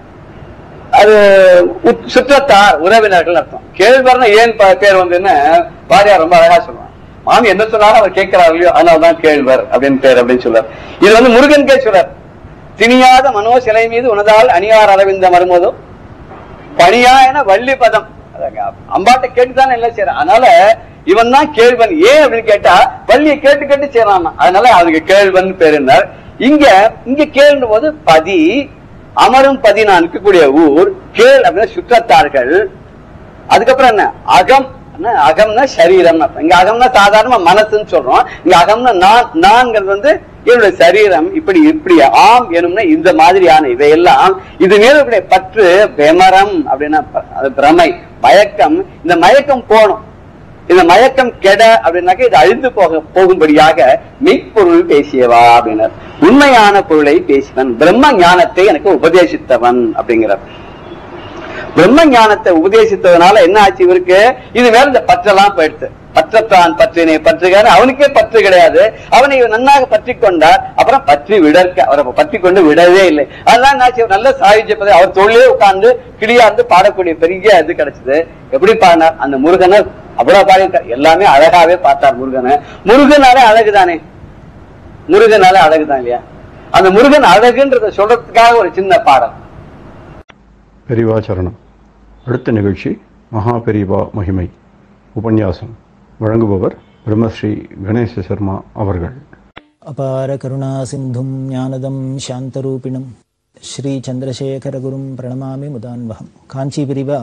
அது உத்- சுற்றத்தார் உறவினர்கள் அர்த்தம் கேழ்வர்னா ஏன் ப- பேர் வந்துன்னு வாரியார் ரொம்ப அழகா சொல்லுவான் மாமி என்ன சொன்னாலும் அவர் கேட்கிறார் இல்லையோ அதனாலதான் கேழ்வர் அப்படின்னு பேர் அப்படின்னு சொல்றார் இது வந்து முருகன் கே சொல்றார் திணியாத மனோ சிலை மீது உனதால் அணியார் அரவிந்த மருமதோ பணியா என வள்ளி பதம் அதாங்க, அம்பாட்ட கேட்டுதானே எல்லாம் செய்யறான் அதனால இவன் தான் கேள்வன் ஏன் அப்படின்னு கேட்டா வள்ளியை கேட்டு கேட்டு செய்யறான் அதனால அவனுக்கு கேள்வன் பேருந்தார் இங்க இங்க கேள்வி போது பதி அமரும் பதி நான் இருக்கக்கூடிய ஊர் கேள் அப்படின்னா சுற்றத்தார்கள் அதுக்கப்புறம் என்ன அகம் என்ன? அகம்னா சரீரம் இங்க அகம்னா சாதாரண மனசுன்னு சொல்றோம் இங்க அகம்னா நான் நான்ங்கிறது வந்து என்னுடைய சரீரம் இப்படி இப்படி ஆம் எனும்னா இந்த மாதிரியான இவையெல்லாம் இது மேல இருக்கக்கூடிய பற்று பிரமரம் அப்படின்னா ப- அது பிரமை மயக்கம் இந்த மயக்கம் போகணும் இந்த மயக்கம் கெட அப்படின்னாக்க இது அழிந்து போக போகும்படியாக மெய்ப்பொருள் பேசியவா அப்படின்னார் உண்மையான பொருளை பேசினவன் பிரம்ம ஞானத்தை எனக்கு உபதேசித்தவன் அப்படிங்கிறார் பிரம்ம ஞானத்தை உபதேசித்ததுனால என்ன ஆச்சு இவருக்கு இது மேல இந்த பற்றெல்லாம் போயிடுத்து பற்றத்தான் பற்றினை பற்றுகாரு அவனுக்கே பற்று கிடையாது அவனை இவன் நன்னாக பற்றி கொண்டார் அப்புறம் பற்றி விடற்க அவரை பற்றி கொண்டு விடவே இல்லை அதுதான் என்ன ஆச்சு இவர் நல்ல சாகித்ய பதவி அவர் தொழிலே உட்கார்ந்து கிளியாந்து பாடக்கூடிய பெரிய இது கிடைச்சது எப்படி பாடினார் அந்த முருகனை அவ்வளவு பாடியிருக்கார் எல்லாமே அழகாவே பார்த்தார் முருகனை முருகனாலே அழகுதானே முருகனாலே அழகுதான் இல்லையா அந்த முருகன் அழகுன்றத சொல்றதுக்காக ஒரு சின்ன பாடல் பெரிவாச்சரணம் அடுத்த நிகழ்ச்சி மகா பெரிவா மகிமை உபன்யாசம் வழங்குபவர் பிரம்மஸ்ரீ கணேச சர்மா அவர்கள் அபார கருணா சிந்தும் ஞானதம் சாந்தரூபிணம் ஸ்ரீ சந்திரசேகரகுரும் பிரணமாமி முதான்வகம் காஞ்சி பிரிவா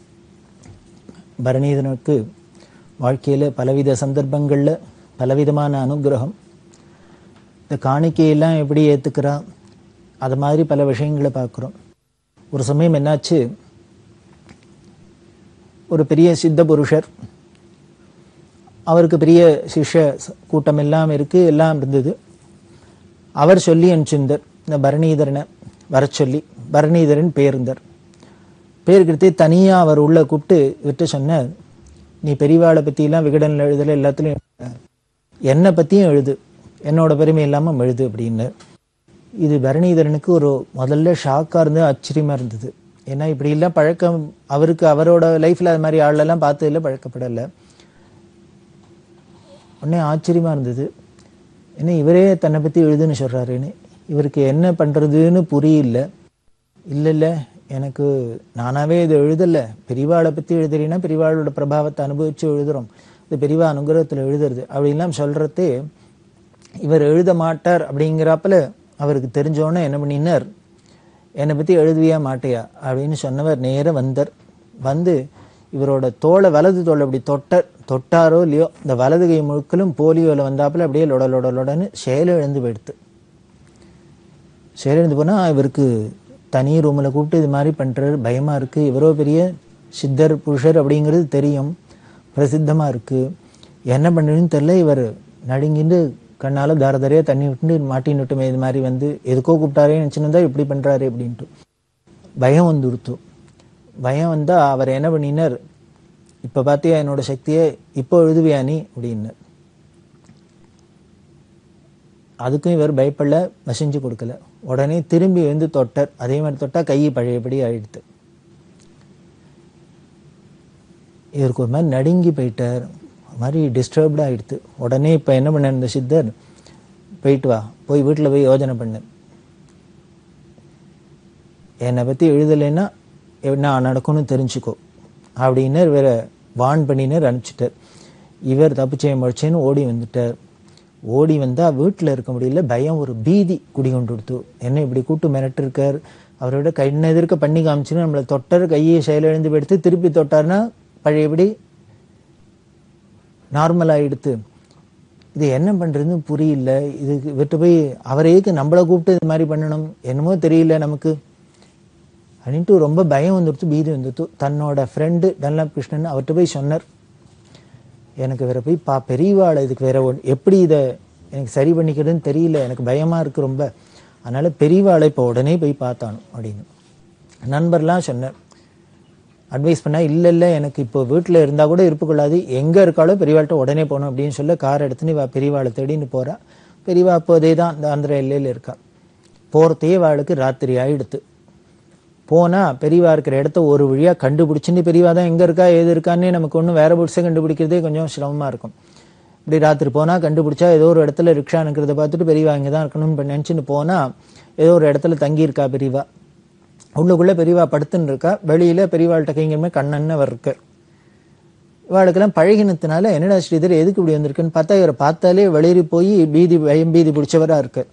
பரணீதனுக்கு வாழ்க்கையில் பலவித சந்தர்ப்பங்களில் பலவிதமான அனுகிரகம் இந்த காணிக்கையெல்லாம் எப்படி ஏற்றுக்கிறா அது மாதிரி பல விஷயங்களை பார்க்குறோம் ஒரு சமயம் என்னாச்சு ஒரு பெரிய சித்த புருஷர் அவருக்கு பெரிய சிஷ்ய ச- கூட்டம் எல்லாம் இருக்கு எல்லாம் இருந்தது அவர் சொல்லி அனுப்பிச்சிருந்தார் இந்த பரணீதரனை வர சொல்லி பரணீதரன் பேருந்தார் பேருக்கிறதே தனியாக அவர் உள்ள கூப்பிட்டு விட்டு சொன்னார் நீ பெரியவாளை பற்றியெல்லாம் விகடனில் எழுதல எல்லாத்துலேயும் எழுத. என்னை பற்றியும் எழுது என்னோட பெருமை இல்லாமல் எழுது அப்படின்னு இது பரணீதரனுக்கு ஒரு முதல்ல ஷாக்காக இருந்து ஆச்சரியமாக இருந்தது ஏன்னா இப்படி எல்லாம் பழக்கம் அவருக்கு அவரோட லைஃப்பில் அது மாதிரி ஆளெல்லாம் பார்த்ததில்ல பழக்கப்படலை உடனே ஆச்சரியமா இருந்தது என்ன இவரே தன்னை பத்தி எழுதுன்னு சொல்றாருன்னு இவருக்கு என்ன பண்றதுன்னு புரியல இல்ல இல்ல எனக்கு நானாவே இதை எழுதல பெரியவாளை பத்தி எழுதுறீங்கன்னா பெரியவாளோட பிரபாவத்தை அனுபவிச்சு எழுதுறோம் இது பெரியவா அனுகிரகத்துல எழுதுறது அப்படின்லாம் சொல்றதே இவர் எழுத மாட்டார் அப்படிங்கிறப்பல அவருக்கு தெரிஞ்சோன்னே என்ன பண்ணினார் என்னை பத்தி எழுதுவியா மாட்டியா அப்படின்னு சொன்னவர் நேரா வந்தார் வந்து இவரோட தோலை வலது தோலை அப்படி தொட்ட தொட்டாரோ இல்லையோ இந்த வலது கை முழுக்கலும் போலியோல வந்தாப்புல அப்படியே லொட லொட லொடன்னு செயலிழந்து போயிடுத்து செயலிழந்து போனா இவருக்கு தனி ரூமில் கூப்பிட்டு இது மாதிரி பண்றாரு பயமா இருக்கு இவரோ பெரிய சித்தர் புருஷர் அப்படிங்கிறது தெரியும் பிரசித்தமா இருக்கு என்ன பண்ணுறதுன்னு தெரியல இவர் நடுங்கிட்டு கண்ணால தார தாரையா தண்ணி விட்டு மாட்டின்னுட்டுமே இது மாதிரி வந்து எதுக்கோ கூப்பிட்டாரே நினச்சிருந்தா இப்படி பண்றாரு அப்படின்ட்டு பயம் வந்துடுத்து பயம் வந்தா அவர் என்ன பண்ணினார் இப்போ பார்த்தியா என்னோட சக்தியை இப்போ எழுதுவியா நீ அப்படின்னு அதுக்கும் இவர் பயப்படல வசைஞ்சு கொடுக்கல உடனே திரும்பி வந்து தொட்டார் அதே மாதிரி தொட்டா கை பழையபடி ஆயிடுத்து இவருக்கு ஒரு மாதிரி நடுங்கி போயிட்டார் ஒரு மாதிரி டிஸ்டர்ப்டு ஆயிடுத்து உடனே இப்போ என்ன பண்ண இந்த சித்தர் போயிட்டு வா போய் வீட்டில் போய் யோஜனை பண்ணு என்னை பற்றி எழுதலைன்னா என்ன நடக்கும்னு தெரிஞ்சுக்கோ அப்படின்னு வேற வான் பண்ணினர் அனுப்பிச்சிட்டார் இவர் தப்பிச்சே முழிச்சேன்னு ஓடி வந்துட்டார் ஓடி வந்தா வீட்டில் இருக்க முடியல பயம் ஒரு பீதி குடிகொண்டு கொடுத்து என்ன இப்படி கூட்டு மிரட்டிருக்கார் அவரோட கண்ண எதிர்க்க பண்ணி காமிச்சுன்னு நம்மளை தொட்டார் கையை செயலிழந்து எடுத்து திருப்பி தொட்டார்னா பழையபடி நார்மல் ஆயிடுத்து இது என்ன பண்றதுன்னு புரியல இதுக்கு விட்டு போய் அவரையேக்கு நம்மளை கூப்பிட்டு இது மாதிரி பண்ணணும் என்னமோ தெரியல நமக்கு அப்படின்ட்டு ரொம்ப பயம் வந்துடுத்து பீதி வந்துடுத்து தன்னோட ஃப்ரெண்டு டன்லாப் கிருஷ்ணன் அவர்கிட்ட போய் சொன்னார் எனக்கு வேற போய் பா பெரியவாள் இதுக்கு வேற ஒன் எப்படி இதை எனக்கு சரி பண்ணிக்கிறதுன்னு தெரியல எனக்கு பயமா இருக்கு ரொம்ப அதனால பெரியவாளை இப்போ உடனே போய் பார்த்தானு அப்படின்னு நண்பர்லாம் சொன்னார் அட்வைஸ் பண்ணா இல்ல இல்ல எனக்கு இப்போ வீட்டில் இருந்தா கூட இருப்புக்கொள்ளாது எங்க இருக்காளோ பெரியவாள்கிட்ட உடனே போகணும் அப்படின்னு சொல்ல கார் எடுத்துன்னு இவ பெரியவாளை தேடின்னு போறா பெரியவா அப்போதே தான் இந்த ஆந்திர எல்லையில் இருக்கா போறதே வாளுக்கு ராத்திரி ஆயிடுத்து போனா பெரியவா இருக்கிற இடத்த ஒரு வழியா கண்டுபிடிச்சுன்னு பெரியவா தான் எங்க இருக்கா ஏது இருக்கான்னே நமக்கு ஒன்றும் வேற புடிச்ச கண்டுபிடிக்கிறதே கொஞ்சம் சிரமமா இருக்கும் இப்படி ராத்திரி போனா கண்டுபிடிச்சா ஏதோ ஒரு இடத்துல ரிக்ஷா நிற்கிறத பார்த்துட்டு பெரியவா இங்கே தான் இருக்கணும்னு நினைச்சுன்னு போனா ஏதோ ஒரு இடத்துல தங்கி இருக்கா பெரியவா உள்ளுக்குள்ள பெரியவா படுத்துன்னு இருக்கா வெளியில பெரியவாள்கிட்ட கைங்கமே கண்ணன்னு அவர் இருக்கார் இவாளுக்கெல்லாம் பழகினதுனால என்னடா ஸ்ரீதர் எதுக்கு இப்படி வந்திருக்குன்னு பார்த்தா இவரை பார்த்தாலே வெளியேறி போய் பீதி பயம் பீதி பிடிச்சவரா இருக்கார்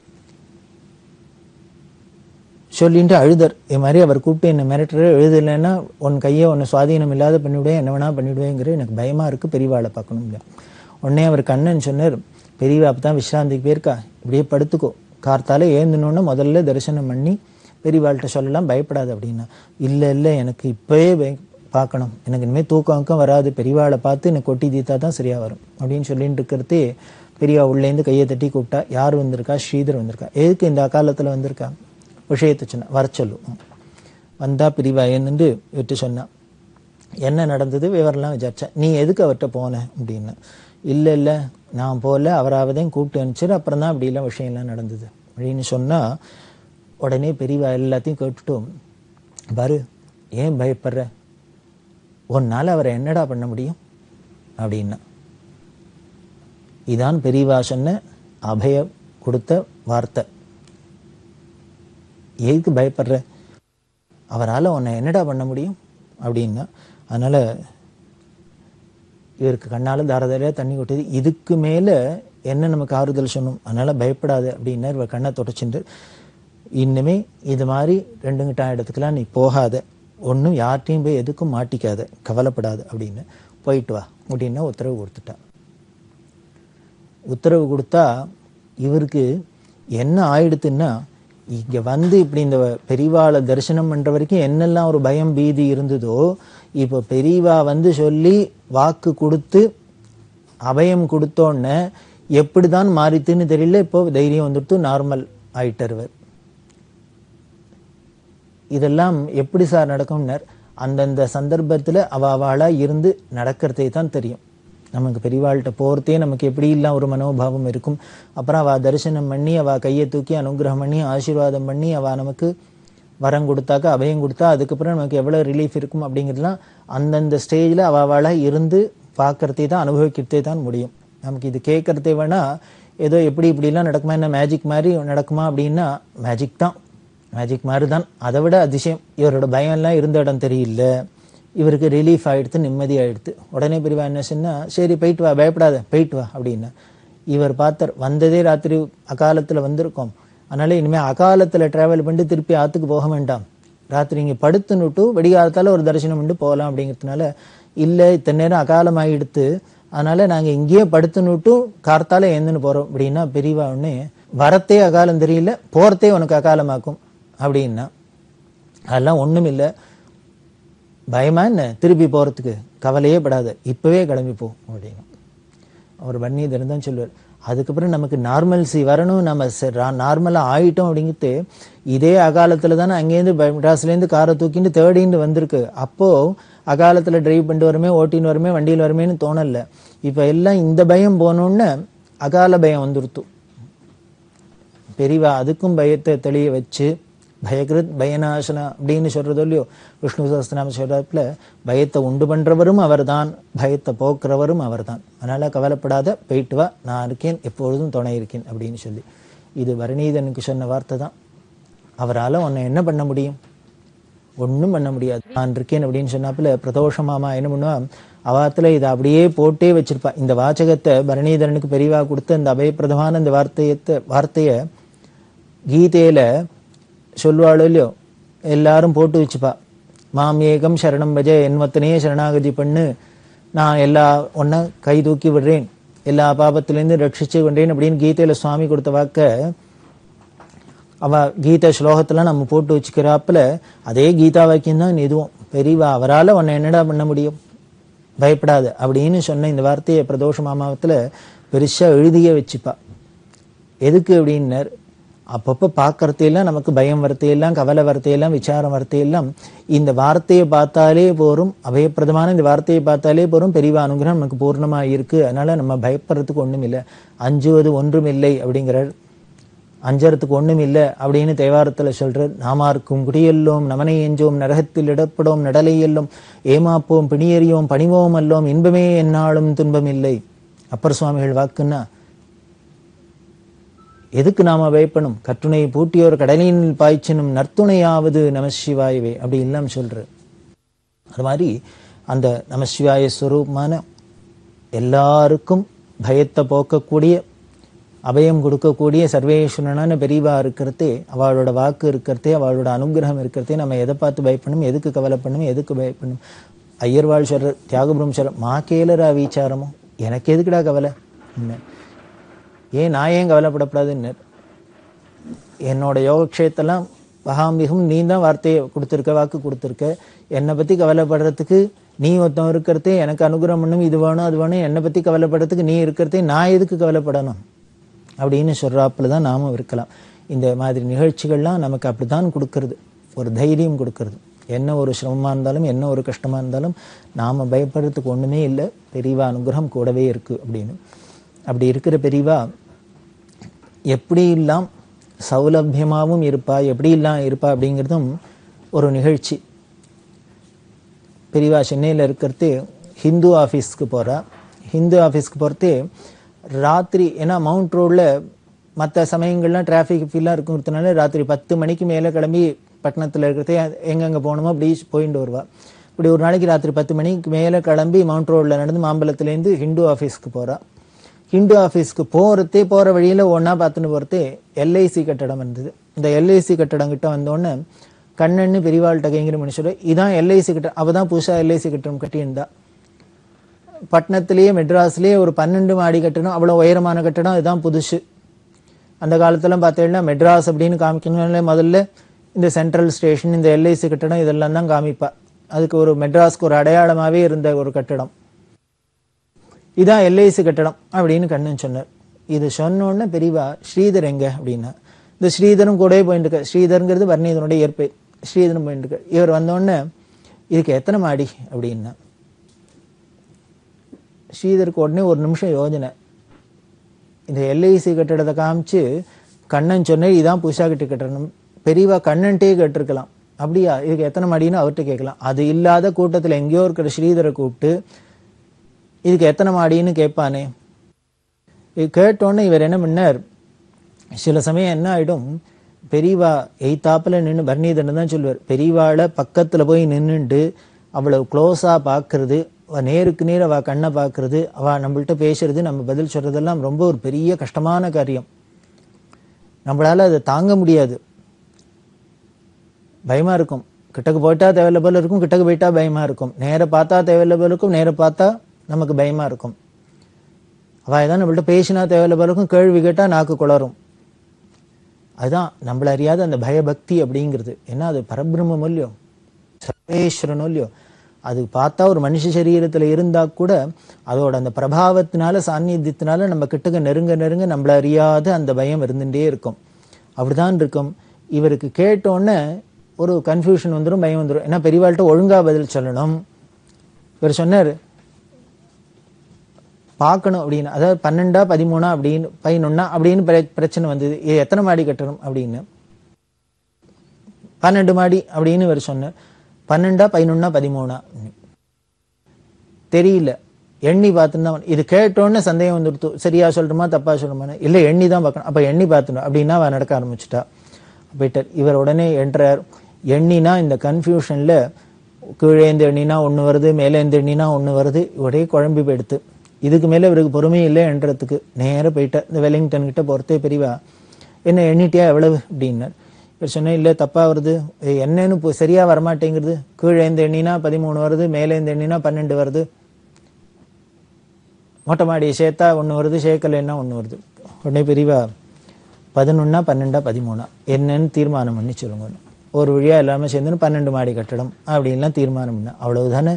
சொல்லிட்டு அழுதர் இது மாதிரி அவர் கூப்பிட்டு என்ன மிரட்டுற எழுதலைன்னா உன் கையை உன்னை சுவாதீனம் இல்லாத பண்ணிவிடுவேன் என்ன வேணா பண்ணிவிடுவேங்கிற எனக்கு பயமா இருக்கு பெரியவாளை பார்க்கணும் இல்லையா உடனே அவர் கண்ணன் சொன்னார் பெரியவா அப்பதான் விஸ்ராந்திக்கு போயிருக்கா இப்படியே படுத்துக்கோ கார்த்தால ஏந்தணுன்னு முதல்ல தரிசனம் பண்ணி பெரியவாள்கிட்ட சொல்லலாம் பயப்படாது அப்படின்னா இல்லை இல்லை எனக்கு இப்பவே பய- பார்க்கணும் எனக்கு இனிமேல் தூக்கம் அக்கம் வராது பெரியவாளை பார்த்து எனக்கு கொட்டி தீத்தா தான் சரியா வரும் அப்படின்னு சொல்லிட்டு இருக்கிறதே பெரியவா உள்ளேந்து கையை தட்டி கூப்பிட்டா யார் வந்திருக்கா ஸ்ரீதர் வந்திருக்கா எதுக்கு இந்த அகாலத்துல வந்திருக்கா விஷயத்தை சொன்னா வர சொல்லும் வந்தா பிரிவா என்னன்னு விட்டு சொன்னா என்ன நடந்தது விவரம்லாம் விசாரிச்சேன் நீ எதுக்கு அவர்கிட்ட போன அப்படின்னு இல்லை இல்லை நான் போகல அவராவதையும் கூப்பிட்டு அனுப்பிச்சிரு அப்புறம் தான் அப்படிலாம் விஷயம்லாம் நடந்தது அப்படின்னு சொன்னா உடனே பெரியவா எல்லாத்தையும் கேட்டுட்டும் பாரு ஏன் பயப்படுற உன்னால அவரை என்னடா பண்ண முடியும் அப்படின்னா இதான் பெரியவா சொன்ன அபயம் கொடுத்த வார்த்தை எதுக்கு பயப்படுற அவரால் உன்னை என்னடா பண்ண முடியும் அப்படின்னா அதனால இவருக்கு கண்ணால தாரதாரியா தண்ணி கொட்டுது இதுக்கு மேல என்ன நமக்கு ஆறுதல் சொன்னோம் அதனால பயப்படாத அப்படின்னா இவர் கண்ணை தொடச்சுட்டு இன்னுமே இது மாதிரி ரெண்டு கிட்ட இடத்துக்குலாம் நீ போகாத ஒன்றும் யார்ட்டையும் போய் எதுக்கும் மாட்டிக்காத கவலைப்படாத அப்படின்னு போயிட்டு வா அப்படின்னு உத்தரவு கொடுத்துட்டா உத்தரவு கொடுத்தா இவருக்கு என்ன ஆயிடுத்துன்னா இங்க வந்து இப்படி இந்த பெரியவாளை தரிசனம் பண்ற வரைக்கும் என்னெல்லாம் ஒரு பயம் பீதி இருந்ததோ இப்போ பெரியவா வந்து சொல்லி வாக்கு கொடுத்து அபயம் கொடுத்தோன்னே எப்படிதான் மாறித்துன்னு தெரியல இப்போ தைரியம் வந்துட்டு நார்மல் ஆயிட்டார் இவர் இதெல்லாம் எப்படி சார் நடக்கும்னார் அந்தந்த சந்தர்ப்பத்துல அவ அவளா இருந்து நடக்கிறதே தான் தெரியும் நமக்கு பெரியவாள்கிட்ட போறதே நமக்கு எப்படி இல்லாம் ஒரு மனோபாவம் இருக்கும் அப்புறம் அவ தரிசனம் பண்ணி அவ கையை தூக்கி அனுகிரகம் பண்ணி ஆசீர்வாதம் பண்ணி அவ நமக்கு வரம் கொடுத்தாக்க அபயம் கொடுத்தா அதுக்கப்புறம் நமக்கு எவ்வளவு ரிலீஃப் இருக்கும் அப்படிங்கிறதுலாம் அந்தந்த ஸ்டேஜ்ல அவ அவளா இருந்து பார்க்கறதே தான் அனுபவிக்கிறதே தான் முடியும் நமக்கு இது கேட்கறதே வேணா ஏதோ எப்படி இப்படிலாம் நடக்குமா என்ன மேஜிக் மாதிரி நடக்குமா அப்படின்னா மேஜிக் தான் மேஜிக் மாதிரி தான் அதை விட அதிசயம் இவரோட பயம் எல்லாம் இருந்த இடம் தெரியல இவருக்கு ரிலீஃப் ஆயிடுத்து நிம்மதி ஆயிடுத்து உடனே பெரியவா என்ன சொன்னா சரி போயிட்டு வா பயப்படாத போயிட்டு வா அப்படின்னா இவர் பார்த்தார் வந்ததே ராத்திரி அகாலத்துல வந்திருக்கோம் அதனால இனிமே அகாலத்துல டிராவல் பண்ணி திருப்பி ஆத்துக்கு போக வேண்டாம் ராத்திரி இங்க படுத்துன்னுட்டு வெடிகாலத்தால ஒரு தரிசனம் பண்ணி போகலாம் அப்படிங்கிறதுனால இல்ல இத்தனை நேரம் அகாலம் ஆயிடுத்து அதனால நாங்க இங்கேயே படுத்துன்னுட்டு கார்த்தால ஏந்துன்னு போறோம் அப்படின்னா பெரியவா உடனே வரத்தே அகாலம் தெரியல போறதே உனக்கு அகாலமாக்கும் அப்படின்னா அதெல்லாம் ஒண்ணும் இல்ல பயமா என்ன திருப்பி போறதுக்கு கவலையே படாத இப்பவே கிளம்பி போ அப்படின்னு அவர் பன்னீதரன் தான் சொல்லுவார் அதுக்கப்புறம் நமக்கு நார்மல்சி வரணும் நம்ம நார்மலாக ஆயிட்டோம் அப்படிங்கிறது இதே அகாலத்தில் தானே அங்கேருந்து ப- மெட்ராஸ்லேருந்து காரை தூக்கிட்டு தேடிட்டு வந்திருக்கு அப்போது அகாலத்தில் டிரைவ் பண்ணிட்டு வரமே ஓட்டின்னு வரமே வண்டியில் வரமேன்னு தோணல இப்போ எல்லாம் இந்த பயம் போனோன்னு அகால பயம் வந்துருத்து பெரியவா அதுக்கும் பயத்தை தெளிய வச்சு பயகிருத் பயநாசனா அப்படின்னு சொல்றதோ இல்லையோ விஷ்ணு சஹஸ்ரநாம சொல்றதுல பயத்தை உண்டு பண்றவரும் அவர்தான் பயத்தை போக்குறவரும் அவர்தான் அதனால கவலைப்படாத போயிட்டு வா நான் இருக்கேன் எப்பொழுதும் துணை இருக்கேன் அப்படின்னு சொல்லி இது வரணீதனுக்கு சொன்ன வார்த்தை தான் அவரால் உன்னை என்ன பண்ண முடியும் ஒண்ணும் பண்ண முடியாது நான் இருக்கேன் அப்படின்னு சொன்னாப்புல பிரதோஷ மாமா என்ன பண்ணுவா அவாத்துல இதை அப்படியே போட்டே வச்சிருப்பா இந்த வாசகத்தை பரணீதரனுக்கு பெரியவா கொடுத்த இந்த அபயப்பிரதமான இந்த வார்த்தையத்தை வார்த்தைய கீதையில சொல்லுவாளோ இல்லையோ எல்லாரும் போட்டு வச்சுப்பா மாம் ஏகம் சரணம் பஜ என்மத்தனையே சரணாகதி பண்ணு நான் எல்லா ஒன்ன கை தூக்கி விடுறேன் எல்லா பாபத்திலேருந்து ரட்சிச்சு கொண்டேன் அப்படின்னு கீதையில சுவாமி கொடுத்த வாக்க அவ கீத ஸ்லோகத்துல நம்ம போட்டு வச்சுக்கிறாப்புல அதே கீதா வாக்கியம் தான் இதுவும் பெரியவா அவரால உன்னை என்னடா பண்ண முடியும் பயப்படாத அப்படின்னு சொன்ன இந்த வார்த்தையை பிரதோஷ மாமாவத்துல பெருசா எழுதியே வச்சுப்பா எதுக்கு அப்படின்னார் அப்பப்போ பார்க்கறதையெல்லாம் நமக்கு பயம் வரத்தையெல்லாம் கவலை வரத்தையெல்லாம் விசாரம் வரத்தையெல்லாம் இந்த வார்த்தையை பார்த்தாலே போரும் அபயப்பிரதமான இந்த வார்த்தையை பார்த்தாலே போரும் பெரியவா அனுகிரகம் நமக்கு பூர்ணமா இருக்கு அதனால நம்ம பயப்படுறதுக்கு ஒண்ணும் இல்லை அஞ்சுவது ஒன்றும் இல்லை அப்படிங்கிறார் அஞ்சறதுக்கு ஒண்ணும் இல்லை அப்படின்னு தேவாரத்துல சொல்றார் நாமார்க்கும் குடியெல்லோம் நமனை எஞ்சோம் நரகத்தில் இடப்படோம் நடலை எல்லும் ஏமாப்போம் பிணியறியோம் பணிவோம் அல்லோம் இன்பமே என்னாலும் துன்பம் இல்லை அப்பர் சுவாமிகள் வாக்குன்னா எதுக்கு நாம பயப்படும் கட்டுணை பூட்டியோர் கடலின் பாய்ச்சினும் நற்துணையாவது நமசிவாயவே அப்படி இல்லாம சொல்ற அது மாதிரி அந்த நமசிவாய ஸ்வரூபமான எல்லாருக்கும் பயத்தை போக்கக்கூடிய அபயம் கொடுக்கக்கூடிய சர்வேஸ்வரனான பெரியவா இருக்கிறதே அவளோட வாக்கு இருக்கிறதே அவளோட அனுகிரகம் இருக்கிறதே நம்ம எதை பார்த்து பயப்படணும் எதுக்கு கவலைப்படணும் எதுக்கு பயப்படணும் ஐயர்வாள் சொல்ற தியாகபுரம் சொல்ற மா கேளரா வீச்சாரமோ எனக்கு எதுக்குடா கவலை என்ன ஏன் நான் ஏன் கவலைப்படக்கூடாதுன்னு என்னோட யோகக்ஷேத்தெல்லாம் மகாம்பிகம் நீ தான் வார்த்தையை கொடுத்துருக்க வாக்கு கொடுத்துருக்க என்னை பத்தி கவலைப்படுறதுக்கு நீ ஒருத்தன் இருக்கிறதே எனக்கு அனுகிரகம் பண்ணும் இது வேணும் அது வேணும் என்னை பத்தி கவலைப்படுறதுக்கு நீ இருக்கிறதே நான் எதுக்கு கவலைப்படணும் அப்படின்னு சொல்றாப்புல தான் நாமும் இருக்கலாம் இந்த மாதிரி நிகழ்ச்சிகள்லாம் நமக்கு அப்படித்தான் கொடுக்கறது ஒரு தைரியம் கொடுக்கறது என்ன ஒரு சிரமமா இருந்தாலும் என்ன ஒரு கஷ்டமா இருந்தாலும் நாம பயப்படுறதுக்கு ஒண்ணுமே இல்லை பெரியவா அனுகிரகம் கூடவே இருக்கு அப்படின்னு அப்படி இருக்கிற பெரியவா எப்படி எல்லாம் சௌலபியமாகவும் இருப்பா எப்படி எல்லாம் இருப்பா அப்படிங்கிறதும் ஒரு நிகழ்ச்சி பெரியவா சென்னையில் இருக்கிறது ஹிந்து ஆஃபீஸ்க்கு போறா ஹிந்து ஆஃபீஸ்க்கு போகிறது ராத்திரி ஏன்னா மவுண்ட் ரோடில் மற்ற சமயங்கள்லாம் டிராஃபிக் ஃபீலாக இருக்கிறதுனால ராத்திரி பத்து மணிக்கு மேலே கிளம்பி பட்டணத்தில் இருக்கிறதே எங்கெங்கே போகணுமோ அப்படி போயிட்டு வருவா இப்படி ஒரு நாளைக்கு ராத்திரி பத்து மணிக்கு மேலே கிளம்பி மவுண்ட் ரோடில் நடந்து மாம்பலத்துலேருந்து ஹிந்து ஆஃபீஸ்க்கு போறா ஹிந்து ஆஃபீஸ்க்கு போகிறதே போகிற வழியில் ஒன்றா பார்த்துன்னு போகிறதே எல்ஐசி கட்டடம் இருந்தது இந்த எல்ஐசி கட்டடம் கிட்ட வந்தோடனே கண்ணன்னு பெரியவாள்கிட்ட கைங்கிற மனுஷர் இதான் எல்ஐசி கட்டடம் அவள் தான் புதுசாக எல்ஐசி கட்டடம் கட்டியிருந்தா பட்டணத்திலேயே மெட்ராஸ்லேயே ஒரு பன்னெண்டு மாடி கட்டடம் அவ்வளோ உயரமான கட்டடம் இதுதான் புதுசு அந்த காலத்துலாம் பார்த்தீங்கன்னா மெட்ராஸ் அப்படின்னு காமிக்கணும்ல முதல்ல இந்த சென்ட்ரல் ஸ்டேஷன் இந்த எல்ஐசி கட்டடம் இதெல்லாம் தான் காமிப்பா அதுக்கு ஒரு மெட்ராஸ்க்கு ஒரு அடையாளமாகவே இருந்த ஒரு கட்டடம் இதான் எல்ஐசி கட்டடம் அப்படின்னு கண்ணன் சொன்னார் இது சொன்ன உடனே பெரியவா ஸ்ரீதர் எங்க அப்படின்னா இந்த ஸ்ரீதரும் கூடவே போயிட்டு இருக்க ஸ்ரீதருங்கிறது வர்ணீதனுடைய இயற்பை ஸ்ரீதரும் போயிட்டு இருக்க இவர் வந்த உடனே இதுக்கு எத்தனை மாடி அப்படின்னா ஸ்ரீதருக்கு உடனே ஒரு நிமிஷம் யோஜனை இந்த எல்ஐசி கட்டடத்தை காமிச்சு கண்ணன் சொன்னேன் இதான் புதுசா கட்டி கட்டணும் பெரியவா கண்ணன்ட்டே கேட்டிருக்கலாம் அப்படியா இதுக்கு எத்தனை மாடின்னு அவர்கிட்ட கேட்கலாம் அது இல்லாத கூட்டத்துல எங்கேயோ இருக்கிற ஸ்ரீதரை கூப்பிட்டு இதுக்கு எத்தனை மாடின்னு கேட்பானே இது கேட்டோன்னே இவர் என்ன பண்ணார் சில சமயம் என்ன ஆயிடும் பெரியவா எய்த்தாப்புல நின்று பர்ணீதன் தான் சொல்லுவார் பெரியவாளை பக்கத்துல போய் நின்னுண்டு அவ்வளவு க்ளோஸா பார்க்கறது அவ நேருக்கு நேர் அவ கண்ணை பார்க்கறது அவ நம்மள்ட்ட பேசுறது நம்ம பதில் சொல்றதெல்லாம் ரொம்ப ஒரு பெரிய கஷ்டமான காரியம் நம்மளால அதை தாங்க முடியாது பயமா இருக்கும் கிட்டக்கு போயிட்டா தேவையில்ல போல இருக்கும் கிட்டக்கு போயிட்டா பயமா இருக்கும் நேர பார்த்தா தேவையில்ல போல இருக்கும் நேர பார்த்தா நமக்கு பயமா இருக்கும் அவ ஏதாவது நம்மள்ட்ட பேசினா தேவையில்ல போல இருக்கும் கேள்வி கேட்டா நாக்கு குளரும் அதுதான் நம்மள அறியாத அந்த பயபக்தி அப்படிங்கிறது என்ன அது பரபிரம்மம் இல்லையோ சர்வேஸ்வரனோ இல்லையோ அது பார்த்தா ஒரு மனுஷ சரீரத்துல இருந்தா கூட அதோட அந்த பிரபாவத்தினால சாநித்தியத்தினால நம்ம கிட்டக்க நெருங்க நெருங்க நம்மள அறியாத அந்த பயம் இருந்துட்டே இருக்கும் அப்படிதான் இருக்கும் இவருக்கு கேட்டோன்னே ஒரு கன்ஃபியூஷன் வந்துடும் பயம் வந்துடும் ஏன்னா பெரியவாள்கிட்ட ஒழுங்கா பதில் சொல்லணும் இவர் சொன்னார் பார்க்கணும் அப்படின்னு அதாவது பன்னெண்டா பதிமூணா அப்படின்னு பதினொன்னா அப்படின்னு பிர- பிரச்சனை வந்தது இது எத்தனை மாடி கட்டணும் அப்படின்னு பன்னெண்டு மாடி அப்படின்னு இவர் சொன்னார் பன்னெண்டா பதினொன்னா பதிமூணா தெரியல எண்ணி பார்த்துன்னு இது கேட்டோன்னு சந்தேகம் வந்துடுத்து சரியா சொல்றோமா தப்பா சொல்றோமா இல்ல எண்ணி தான் பார்க்கணும் அப்ப எண்ணி பார்த்துணும் அப்படின்னா அவ நடக்க ஆரம்பிச்சிட்டா போயிட்டார் இவர் உடனே என்றார் எண்ணினா இந்த கன்ஃபியூஷன்ல கீழேந்து எண்ணினா ஒண்ணு வருது மேலேந்து எண்ணினா ஒண்ணு வருது ஒரே குழம்பி போயிடுத்து இதுக்கு மேல இவருக்கு பொறுமை இல்லை என்றதுக்கு நேரா போயிட்டார் இந்த வெலிங்டன் கிட்ட போறதே பெரியவா என்ன எண்ணிட்டியா எவ்வளவு அப்படின்னார் இவர் சொன்னேன் இல்லை தப்பா வருது ஏய், என்னன்னு இப்போ சரியா வரமாட்டேங்கிறது கீழேந்து எண்ணினா பதிமூணு வருது மேலேந்து எண்ணினா பன்னெண்டு வருது மொட்டை மாடியை சேர்த்தா ஒன்று வருது சேர்க்கலைன்னா ஒன்று வருது உடனே பெரியவா பதினொன்னா பன்னெண்டா பதிமூணா என்னன்னு தீர்மானம் பண்ணி சொல்லுங்க ஒரு வழியா எல்லாமே சேர்ந்துன்னு பன்னெண்டு மாடி கட்டடம் அப்படின்லாம் தீர்மானம் பண்ண அவ்வளவுதானே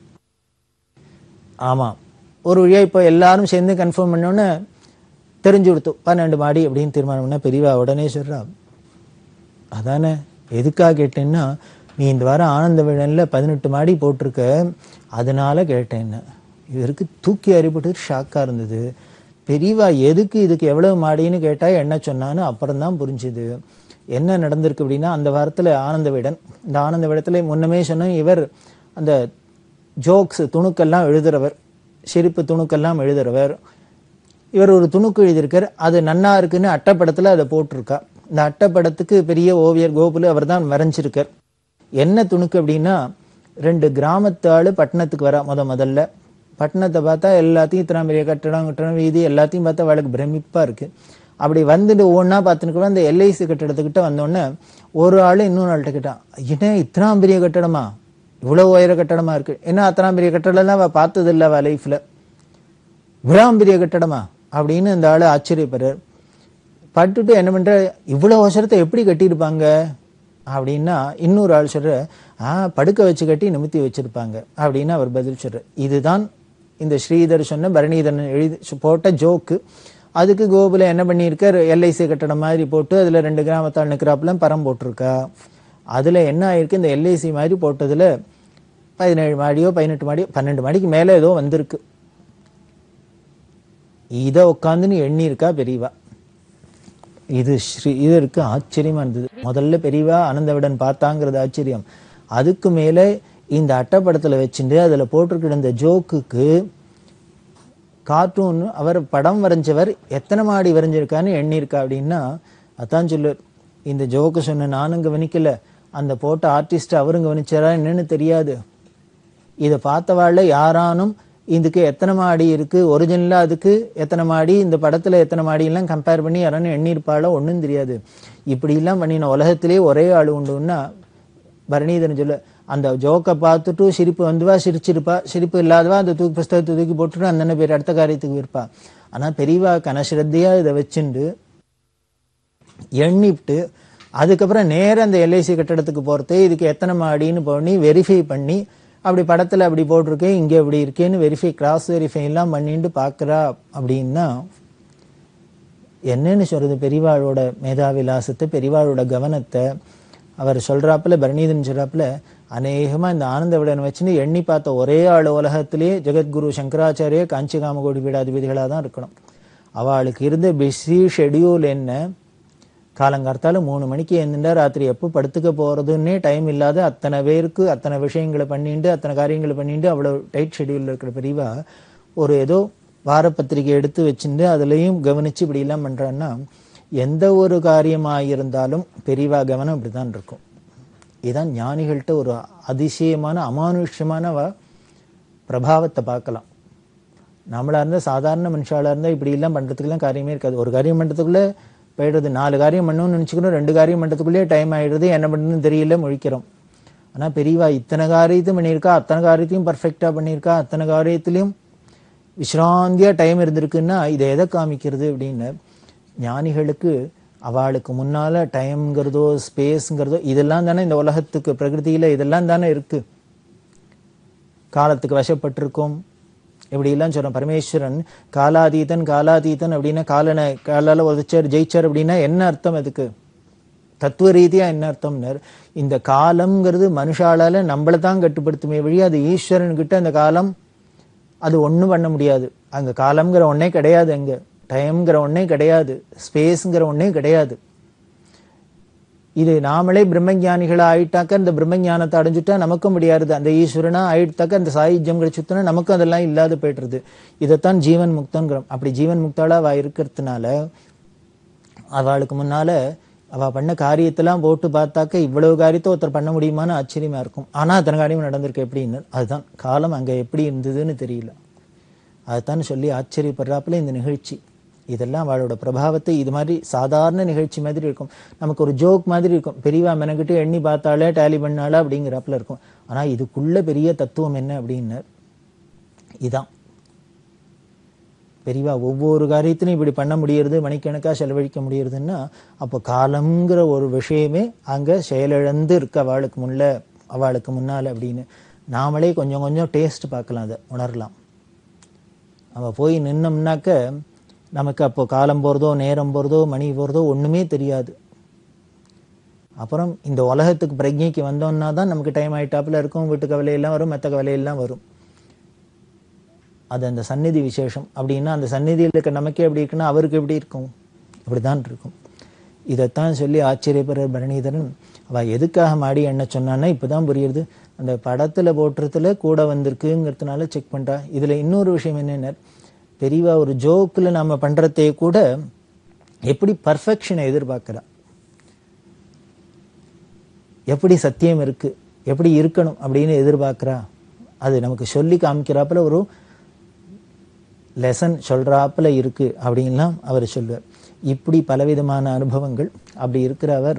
ஆமா ஒரு வழியா இப்போ எல்லாரும் சேர்ந்து கன்ஃபார்ம் பண்ணோன்னே தெரிஞ்சு கொடுத்து பன்னெண்டு மாடி அப்படின்னு தீர்மானம் பண்ணா பெரியவா உடனே சொல்றா அதானே எதுக்காக கேட்டேன்னா நீ இந்த வாரம் ஆனந்த விழன்ல பதினெட்டு மாடி போட்டிருக்க அதனால கேட்டேன்னு இவருக்கு தூக்கி அறிபட்டு ஷாக்கா இருந்தது பெரியவா எதுக்கு இதுக்கு எவ்வளவு மாடின்னு கேட்டா என்ன சொன்னான்னு அப்புறம் தான் புரிஞ்சுது என்ன நடந்திருக்கு அப்படின்னா அந்த வாரத்துல ஆனந்த விடன் இந்த ஆனந்த விடத்துல முன்னமே சொன்ன இவர் அந்த ஜோக்ஸ் துணுக்கெல்லாம் எழுதுறவர் சிரிப்பு துணுக்கெல்லாம் எழுதுறவர் இவர் ஒரு துணுக்கு எழுதியிருக்கார் அது நன்னா இருக்குன்னு அட்டைப்படத்துல அதை போட்டிருக்கா இந்த அட்டைப்படத்துக்கு பெரிய ஓவியர் கோகுலு அவர் தான் வரைஞ்சிருக்கார் என்ன துணுக்கு அப்படின்னா ரெண்டு கிராமத்து ஆளு பட்டணத்துக்கு வரா முத முதல்ல பட்டணத்தை பார்த்தா எல்லாத்தையும் இத்தனை பெரிய கட்டடம் கட்டடம் வீதி எல்லாத்தையும் பார்த்தா அவளுக்கு பிரமிப்பா இருக்கு அப்படி வந்துட்டு ஒவ்வொன்றா பார்த்துன்னு அந்த எல்ஐசி கட்டடத்துக்கிட்ட வந்தோடனே ஒரு ஆளு இன்னொரு ஆள்கிட்ட கேட்டான் என்ன இத்தனா பெரிய கட்டடமா இவ்வளவு உயர கட்டடமா இருக்கு என்ன அத்தனை பெரிய கட்டடம்லாம் அவ பார்த்தது இல்லை அவ லைஃப்ல இவ்வளவு பெரிய கட்டடமா அப்படின்னு அந்த ஆளு ஆச்சரியப்படுறார் பட்டுட்டு என்ன பண்ற இவ்வளவு அவசரத்தை எப்படி கட்டியிருப்பாங்க அப்படின்னா இன்னொரு ஆள் சொல்ற ஆ படுக்க வச்சு கட்டி நிமித்தி வச்சிருப்பாங்க அப்படின்னு அவர் பதில் சொல்றார் இதுதான் இந்த ஸ்ரீதர் சொன்ன பரணிதரன் எழுதி போட்ட ஜோக்கு அதுக்கு கோகுல என்ன பண்ணியிருக்கார் எல்ஐசி கட்டடம் மாதிரி போட்டு அதுல ரெண்டு கிராமத்தால் நிற்கிறாப்புல பரம் போட்டிருக்கா அதுல என்ன ஆயிருக்கு இந்த எல்ஐசி மாதிரி போட்டதுல பதினேழு மாடியோ பதினெட்டு மாடியோ பன்னெண்டு மாடிக்கு மேல ஏதோ வந்திருக்கு இத உட்காந்துன்னு எண்ணி இருக்கா பெரியவா இது ஸ்ரீ இதற்கு ஆச்சரியமா இருந்தது முதல்ல பெரியவா ஆனந்தவிடன் பார்த்தாங்கிறது ஆச்சரியம் அதுக்கு மேல இந்த அட்டைப்படத்துல வச்சுட்டு அதுல போட்டிருக்கிற இந்த ஜோக்குக்கு கார்ட்டூன் அவர் படம் வரைஞ்சவர் எத்தனை மாடி வரைஞ்சிருக்கான்னு எண்ணியிருக்கா அப்படின்னா அதான் சொல்லு இந்த ஜோக்கு சொன்ன நானும் கவனிக்கல அந்த போட்ட ஆர்டிஸ்ட் அவரும் கவனிச்சாரா என்னன்னு தெரியாது இதை பார்த்தவாழ்ல யாரானும் இதுக்கு எத்தனை மாடி இருக்கு ஒரிஜினலா அதுக்கு எத்தனை மாடி இந்த படத்துல எத்தனை மாடி எல்லாம் கம்பேர் பண்ணி யாரானு எண்ணிருப்பாளோ ஒண்ணும் தெரியாது இப்படி எல்லாம் பண்ணின உலகத்திலே ஒரே ஆள் உண்டுன்னா பரணிதரன் சொல்ல அந்த ஜோக்கை பார்த்துட்டு சிரிப்பு வந்துவா சிரிச்சிருப்பா சிரிப்பு இல்லாதவா அந்த தூக்கி புஸ்தகத்தை தூக்கி போட்டுட்டு அந்த பேர் அடுத்த காரியத்துக்கு இருப்பா ஆனா பெரியவா கனசிரத்தையா இதை வச்சுண்டு எண்ணிவிட்டு அதுக்கப்புறம் நேரா அந்த எல்ஐசி கட்டடத்துக்கு போறதே இதுக்கு எத்தனை மாடின்னு பண்ணி வெரிஃபை பண்ணி அப்படி படத்துல அப்படி போட்டிருக்கேன் இங்க இப்படி இருக்கேன்னு வெரிஃபை கிராஸ் வெரிஃபை எல்லாம் பண்ணிட்டு பாக்குறா அப்படின்னா என்னன்னு சொல்றது பெரியவாளோட மேதாவிலாசத்தை பெரியவாளோட கவனத்தை அவர் சொல்றாப்புல பரணிதன் சொல்றாப்புல அநேகமா இந்த ஆனந்த விடனை வச்சுன்னு எண்ணி பார்த்த ஒரே ஆள் உலகத்திலேயே ஜெகத்குரு சங்கராச்சாரிய காஞ்சி காமகோடி பீடாதிபதிகளாக தான் இருக்கணும் அவளுக்கு இருந்த பிஸி ஷெட்யூல் என்ன காலங்கார்த்தால மூணு மணிக்கு எழுந்துட்டா ராத்திரி எப்போ படுத்துக்க போறதுன்னே டைம் இல்லாத அத்தனை பேருக்கு அத்தனை விஷயங்களை பண்ணிட்டு அத்தனை காரியங்களை பண்ணிட்டு அவ்வளவு டைட் ஷெட்யூல்ல இருக்கிற பெரியவா ஒரு ஏதோ வாரப்பத்திரிகை எடுத்து வச்சுட்டு அதுலயும் கவனிச்சு இப்படி எல்லாம் பண்றான்னா எந்த ஒரு காரியமாயிருந்தாலும் பெரியவா கவனம் இப்படிதான் இருக்கும் இதுதான் ஞானிகள்கிட்ட ஒரு அதிசயமான அமானுஷ்யமான வ- பிரபாவத்தை பார்க்கலாம் நம்மளா இருந்தா சாதாரண மனுஷாலா இருந்தா இப்படி எல்லாம் பண்றதுக்குலாம் காரியமே இருக்காது ஒரு காரியம் பண்றதுக்குள்ள போயிடுறது நாலு காரியம் பண்ணணும்னு நினைச்சுக்கிறோம் ரெண்டு காரியம் பண்றதுக்குள்ளேயே டைம் ஆயிடுது என்ன பண்றதுன்னு தெரியல முழிக்கிறோம் ஆனா பெரியவா இத்தனை காரியத்தையும் பண்ணியிருக்கா அத்தனை காரியத்தையும் பர்ஃபெக்டா பண்ணியிருக்கா அத்தனை காரியத்திலையும் விசிராந்தியா டைம் இருந்திருக்குன்னா இதை எதை காமிக்கிறது அப்படின்னு ஞானிகளுக்கு அவளுக்கு முன்னால டைம்ங்கிறதோ ஸ்பேஸ்ங்கிறதோ இதெல்லாம் தானே இந்த உலகத்துக்கு பிரகிருதியில இதெல்லாம் தானே இருக்கு காலத்துக்கு வசப்பட்டிருக்கோம் இப்படியெல்லாம் சொல்றோம் பரமேஸ்வரன் காலாதீதன் காலாதீதன் அப்படின்னா காலனை காலால உதைச்சார் ஜெயிச்சார் அப்படின்னா என்ன அர்த்தம் அதுக்கு தத்துவ ரீதியா என்ன அர்த்தம்னர் இந்த காலம்ங்கிறது மனுஷாலால நம்மளை தான் கட்டுப்படுத்துமே வழி அது ஈஸ்வரன் கிட்ட அந்த காலம் அது ஒண்ணும் பண்ண முடியாது அங்க காலம்ங்கிற ஒண்ணே கிடையாது அங்க டைம்ங்கிற ஒண்ணே கிடையாது ஸ்பேஸ்ங்கிற ஒண்ணே கிடையாது இது நாமளே பிரம்மஞானிகளா ஆயிட்டாக்க இந்த பிரம்மஞானத்தை அடைஞ்சுட்டா நமக்கும் முடியாது அந்த ஈஸ்வரனா ஆயிட்டாக்க அந்த சாயுஜ்யம் கிடைச்சுட்டோன்னா நமக்கும் அதெல்லாம் இல்லாத போயிடுறது இதைத்தான் ஜீவன் முக்தங்கிறோம் அப்படி ஜீவன் முக்தாளா அவ இருக்கிறதுனால அவளுக்கு முன்னால அவ பண்ண காரியத்தெல்லாம் போட்டு பார்த்தாக்க இவ்வளவு காரியத்தை ஒருத்தர் பண்ண முடியுமான்னு ஆச்சரியமா இருக்கும் ஆனா அத்தனை காரியம் நடந்திருக்கு எப்படின்னு அதுதான் காலம் அங்க எப்படி இருந்ததுன்னு தெரியல அதுதான் சொல்லி ஆச்சரியப்படுறாப்புல இந்த நிகழ்ச்சி இதெல்லாம் அவளோட பிரபாவத்தை இது மாதிரி சாதாரண நிகழ்ச்சி மாதிரி இருக்கும் நமக்கு ஒரு ஜோக் மாதிரி இருக்கும் பெரியவா மெனக்கிட்டு எண்ணி பார்த்தாலே டேலி பண்ணாலே அப்படிங்கிறாப்புல இருக்கும் ஆனா இதுக்குள்ள பெரிய தத்துவம் என்ன அப்படின்னு இதான் பெரியவா ஒவ்வொரு காரியத்திலையும் இப்படி பண்ண முடியறது மணிக்கணக்கா செலவழிக்க முடியறதுன்னா அப்போ காலம்ங்கிற ஒரு விஷயமே அங்க செயலிழந்து இருக்கு அவளுக்கு முன்ன அவளுக்கு முன்னால அப்படின்னு நாமளே கொஞ்சம் கொஞ்சம் டேஸ்ட் பார்க்கலாம் அதை உணரலாம் அவ போய் நின்னோம்னாக்க நமக்கு அப்போ காலம் போறதோ நேரம் போறதோ மணி போறதோ ஒண்ணுமே தெரியாது அப்புறம் இந்த உலகத்துக்கு பிரஜைக்கு வந்தோம்னா தான் நமக்கு டைம் ஆயிட்டாப்புல இருக்கும் வீட்டு கவலையெல்லாம் வரும் மற்ற கவலையெல்லாம் வரும் அது அந்த சந்நிதி விசேஷம் அப்படின்னா அந்த சந்நிதியில் இருக்க நமக்கே எப்படி இருக்குன்னா அவருக்கு எப்படி இருக்கும் அப்படிதான் இருக்கும் இதைத்தான் சொல்லி ஆச்சரியப்படுற பரணிதரன் அவ எதுக்காக மாடி என்ன சொன்னான்னா இப்பதான் புரியுது அந்த படத்துல போட்டுறதுல கூட வந்திருக்குங்கிறதுனால செக் பண்ணிட்டா இதுல இன்னொரு விஷயம் என்னன்னா பெரியவா ஒரு ஜோக்குல நாம பண்றதே கூட எப்படி பர்ஃபெக்ஷனை எதிர்பார்க்கிறா எப்படி சத்தியம் இருக்கு எப்படி இருக்கணும் அப்படின்னு எதிர்பார்க்கிறா அது நமக்கு சொல்லி காமிக்கிறாப்புல ஒரு லெசன் சொல்றாப்புல இருக்கு அப்படின்லாம் அவர் சொல்லுவார் இப்படி பலவிதமான அனுபவங்கள் அப்படி இருக்கிறவர்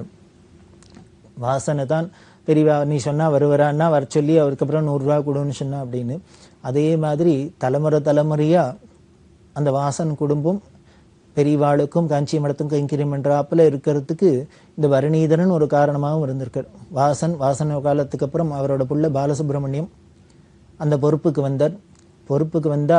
வாசனை தான் பெரியவா நீ சொன்னா வருவரான்னா வர சொல்லி அவருக்கு அப்புறம் நூறுரூவா கொடுன்னு சொன்னா அப்படின்னு அதே மாதிரி தலைமுறை தலைமுறையா அந்த வாசன் குடும்பம் பெரியவாளுக்கும் காஞ்சி மடத்துக்கும் கைங்கரியம் பண்றாப்புல இருக்கிறதுக்கு இந்த வருணீதரன் ஒரு காரணமாகவும் இருந்திருக்கார் வாசன் வாசன காலத்துக்கு அப்புறம் அவரோட புள்ள பாலசுப்ரமணியம் அந்த பொறுப்புக்கு வந்தார் பொறுப்புக்கு வந்தா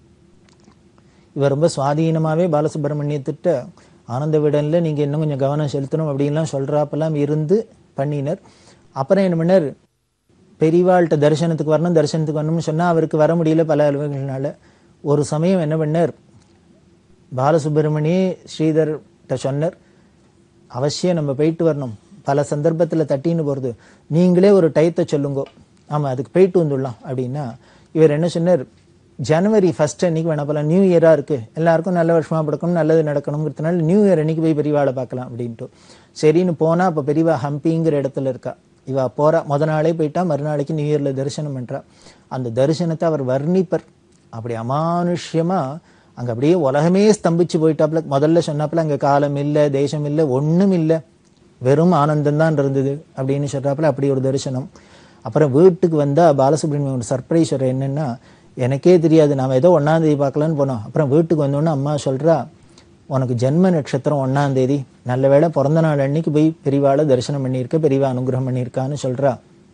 இவர் ரொம்ப சுவாதீனமாவே பாலசுப்ரமணியத்திட்ட ஆனந்த விடன்ல நீங்க இன்னும் கொஞ்சம் கவனம் செலுத்தணும் அப்படின்லாம் சொல்றாப்பெல்லாம் இருந்து பண்ணினர் அப்புறம் என்ன பண்ணார் பெரியவாள்கிட்ட தரிசனத்துக்கு வரணும் தரிசனத்துக்கு வரணும்னு சொன்னா அவருக்கு வர முடியல பல அலுவல்கள்னால ஒரு சமயம் என்ன பண்ணார் பாலசுப்ரமணியே ஸ்ரீதர்கிட்ட சொன்னார் அவசியம் நம்ம போயிட்டு வரணும் பல சந்தர்ப்பத்துல தட்டின்னு போறது நீங்களே ஒரு டயத்தை சொல்லுங்க ஆமா அதுக்கு போயிட்டு வந்துடலாம் அப்படின்னா இவர் என்ன சொன்னார் ஜனவரி ஃபர்ஸ்ட் அன்னைக்கு வேணா போலாம் நியூ இயரா இருக்கு எல்லாருக்கும் நல்ல வருஷமா படக்கணும் நல்லது நடக்கணுங்கிறதுனால நியூ இயர் அன்னைக்கு போய் பெரியவாளை பார்க்கலாம் அப்படின்ட்டு சரின்னு போனா அப்ப பெரியவா ஹம்பிங்கிற இடத்துல இருக்கா இவ போறா முத நாளே போயிட்டா மறுநாளைக்கு நியூ இயர்ல தரிசனம் பண்றா அந்த தரிசனத்தை அவர் வர்ணிப்பர் அப்படி அமானுஷ்யமா அங்க அப்படியே உலகமே ஸ்தம்பிச்சு போயிட்டாப்புல முதல்ல சொன்னாப்புல அங்க காலம் இல்ல தேசம் இல்ல ஒண்ணும் இல்ல வெறும் ஆனந்தம் தான் இருந்தது அப்படின்னு சொல்றாப்புல அப்படி ஒரு தரிசனம் அப்புறம் வீட்டுக்கு வந்தா பாலசுப்ரமணியம் ஒரு சர்ப்ரைஸ் வர என்னன்னா எனக்கே தெரியாது நாம ஏதோ ஒன்னாம் தேதி பார்க்கலான்னு போனோம் அப்புறம் வீட்டுக்கு வந்தோடனே அம்மா சொல்றா உனக்கு ஜென்ம நட்சத்திரம் ஒன்னாம் தேதி நல்ல வேளை பிறந்த நாள் அன்னைக்கு போய் பெரியவாளை தரிசனம் பண்ணியிருக்க பெரியவா அனுகிரகம் பண்ணியிருக்கான்னு சொல்றா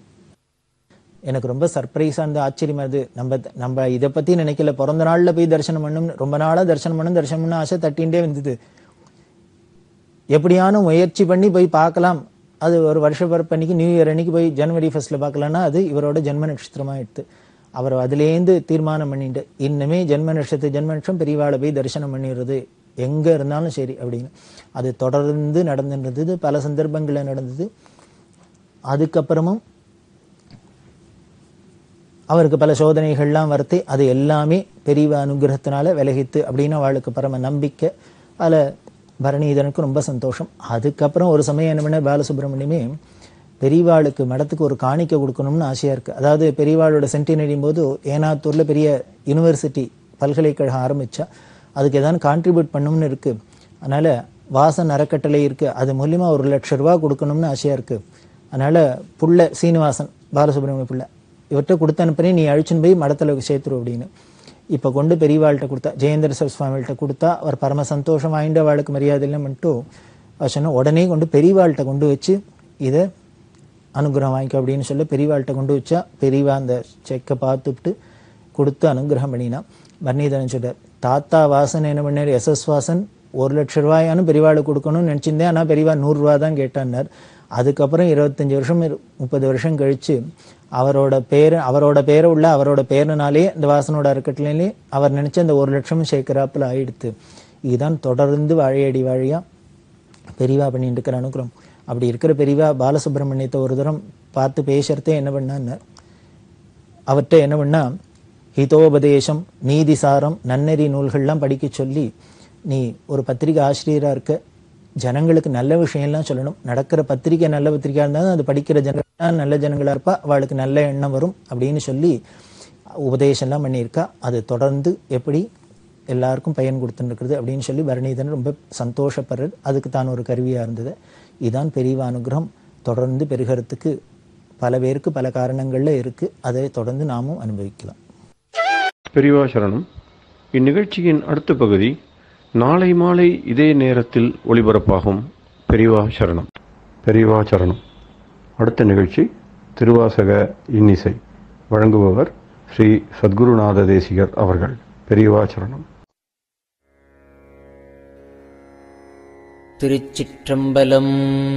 எனக்கு ரொம்ப சர்ப்ரைஸா இருந்த ஆச்சரியமா இது நம்ம நம்ம இதை பத்தி நினைக்கல பிறந்த நாள்ல போய் தரிசனம் பண்ணும் ரொம்ப நாளா தரிசனம் பண்ணும் தரிசனம் பண்ண ஆசை தட்டின்டே வந்தது எப்படியானும் முயற்சி பண்ணி போய் பார்க்கலாம் அது ஒரு வருஷ பிறப்பு அன்னைக்கு நியூ இயர் அன்னைக்கு போய் ஜனவரி ஃபர்ஸ்ட்ல பார்க்கலாம்னா அது இவரோட ஜென்ம நட்சத்திரமா எடுத்து அவர் அதுலேருந்து தீர்மானம் பண்ணிட்டு இன்னுமே ஜென்ம நட்சத்திர ஜென்ம நட்சத்திரம் பெரியவாளை போய் தரிசனம் பண்ணிடுறது எங்க இருந்தாலும் சரி அப்படின்னு அது தொடர்ந்து நடந்துருந்தது பல சந்தர்ப்பங்கள்ல நடந்தது அதுக்கப்புறமும் அவருக்கு பல சோதனைகள்லாம் வரத்து அது எல்லாமே பெரிய அனுகிரகத்தினால விலகித்து அப்படின்னு அவளுக்கு பரம நம்பிக்கை அதில் பரணிதனுக்கு ரொம்ப சந்தோஷம் அதுக்கப்புறம் ஒரு சமயம் என்ன பண்ண பாலசுப்ரமணியமே பெரியவாளுக்கு மடத்துக்கு ஒரு காணிக்கை கொடுக்கணும்னு ஆசையா இருக்கு அதாவது பெரியவாளோட சென்டினரியும் போது ஏனாத்தூர்ல பெரிய யூனிவர்சிட்டி பல்கலைக்கழகம் ஆரம்பிச்சா அதுக்கு ஏதாவது கான்ட்ரிபியூட் பண்ணணும்னு இருக்கு அதனால வாசன் அறக்கட்டளை இருக்கு அது மூலியமா ஒரு லட்சம் ரூபாய் கொடுக்கணும்னு ஆசையா இருக்கு அதனால புள்ள சீனிவாசன் பாலசுப்ரமணிய புள்ள இவர்கிட்ட கொடுத்து அனுப்புறேன் நீ அழிச்சுன்னு போய் மடத்துல சேர்த்துரு அப்படின்னு இப்ப கொண்டு பெரியவாள்கிட்ட கொடுத்தா ஜெயேந்திர சர் சுவாமிகிட்ட கொடுத்தா அவர் பரம சந்தோஷம் வாய்ந்த அவளுக்கு மரியாதை இல்லை மட்டும் அவர் சொன்ன உடனே கொண்டு பெரியவாள்கிட்ட கொண்டு வச்சு இதை அனுகிரகம் வாங்கிக்க அப்படின்னு சொல்லி பெரியவாள்கிட்ட கொண்டு வச்சா பெரியவா அந்த செக்கை பார்த்துட்டு கொடுத்து அனுகிரகம் பண்ணினா பரணிதரன் சொல்றார் தாத்தா வாசன் என்ன பண்ணார் எஸ் எஸ் வாசன் ஒரு லட்ச ரூபாயானு பெரியவாளுக்கு கொடுக்கணும்னு நினச்சிருந்தேன் ஆனால் பெரியவா நூறுரூவா தான் கேட்டான்னார் அதுக்கப்புறம் இருபத்தஞ்சி வருஷம் இரு- முப்பது வருஷம் கழிச்சு அவரோட பேர் அவரோட பேரை உள்ள அவரோட பேருனாலே இந்த வாசனோட அறக்கட்டளையிலே அவர் நினைச்ச அந்த ஒரு லட்சமும் சேர்க்கிறாப்புல ஆயிடுத்து இதுதான் தொடர்ந்து வாழையடி வாழையா பெரியவா பண்ணிட்டு இருக்கிற அனுகிரகம் அப்படி இருக்கிற பெரியவா பாலசுப்ரமணியத்தை ஒரு தரம் பார்த்து பேசுறதே என்ன பண்ணான்னு அவர்கிட்ட என்ன பண்ணா ஹிதோபதேசம் நீதிசாரம் நன்னெறி நூல்கள்லாம் படிக்க சொல்லி நீ ஒரு பத்திரிகை ஆசிரியரா இருக்க ஜனங்களுக்கு நல்ல விஷயம்லாம் சொல்லணும் நடக்கிற பத்திரிகை நல்ல பத்திரிகையா இருந்தாலும் அது படிக்கிற ஜனங்கள் நல்ல ஜனங்களா இருப்பா அவளுக்கு நல்ல எண்ணம் வரும் அப்படின்னு சொல்லி உபதேசம்லாம் பண்ணியிருக்கா அது தொடர்ந்து எப்படி எல்லாருக்கும் பயன் கொடுத்துருக்குறது அப்படின்னு சொல்லி பரணிதன் ரொம்ப சந்தோஷப்படுறது அதுக்கு தான் ஒரு கருவியா இருந்தது இதான் பெரிய அனுகிரகம் தொடர்ந்து பெருகிறதுக்கு பல பேருக்கு பல காரணங்கள்ல இருக்கு அதை தொடர்ந்து நாமும் அனுபவிக்கலாம் பெரியவா சரணம் இந்நிகழ்ச்சியின் அடுத்த பகுதி நாளை மாலை இதே நேரத்தில் ஒளிபரப்பாகும் பெரியவா சரணம் பெரியவா சரணம் அடுத்த நிகழ்ச்சி திருவாசக இன்னிசை வழங்குபவர் ஸ்ரீ சத்குருநாத தேசிகர் அவர்கள் பெரியவா சரணம் திருச்சிற்றம்பலம்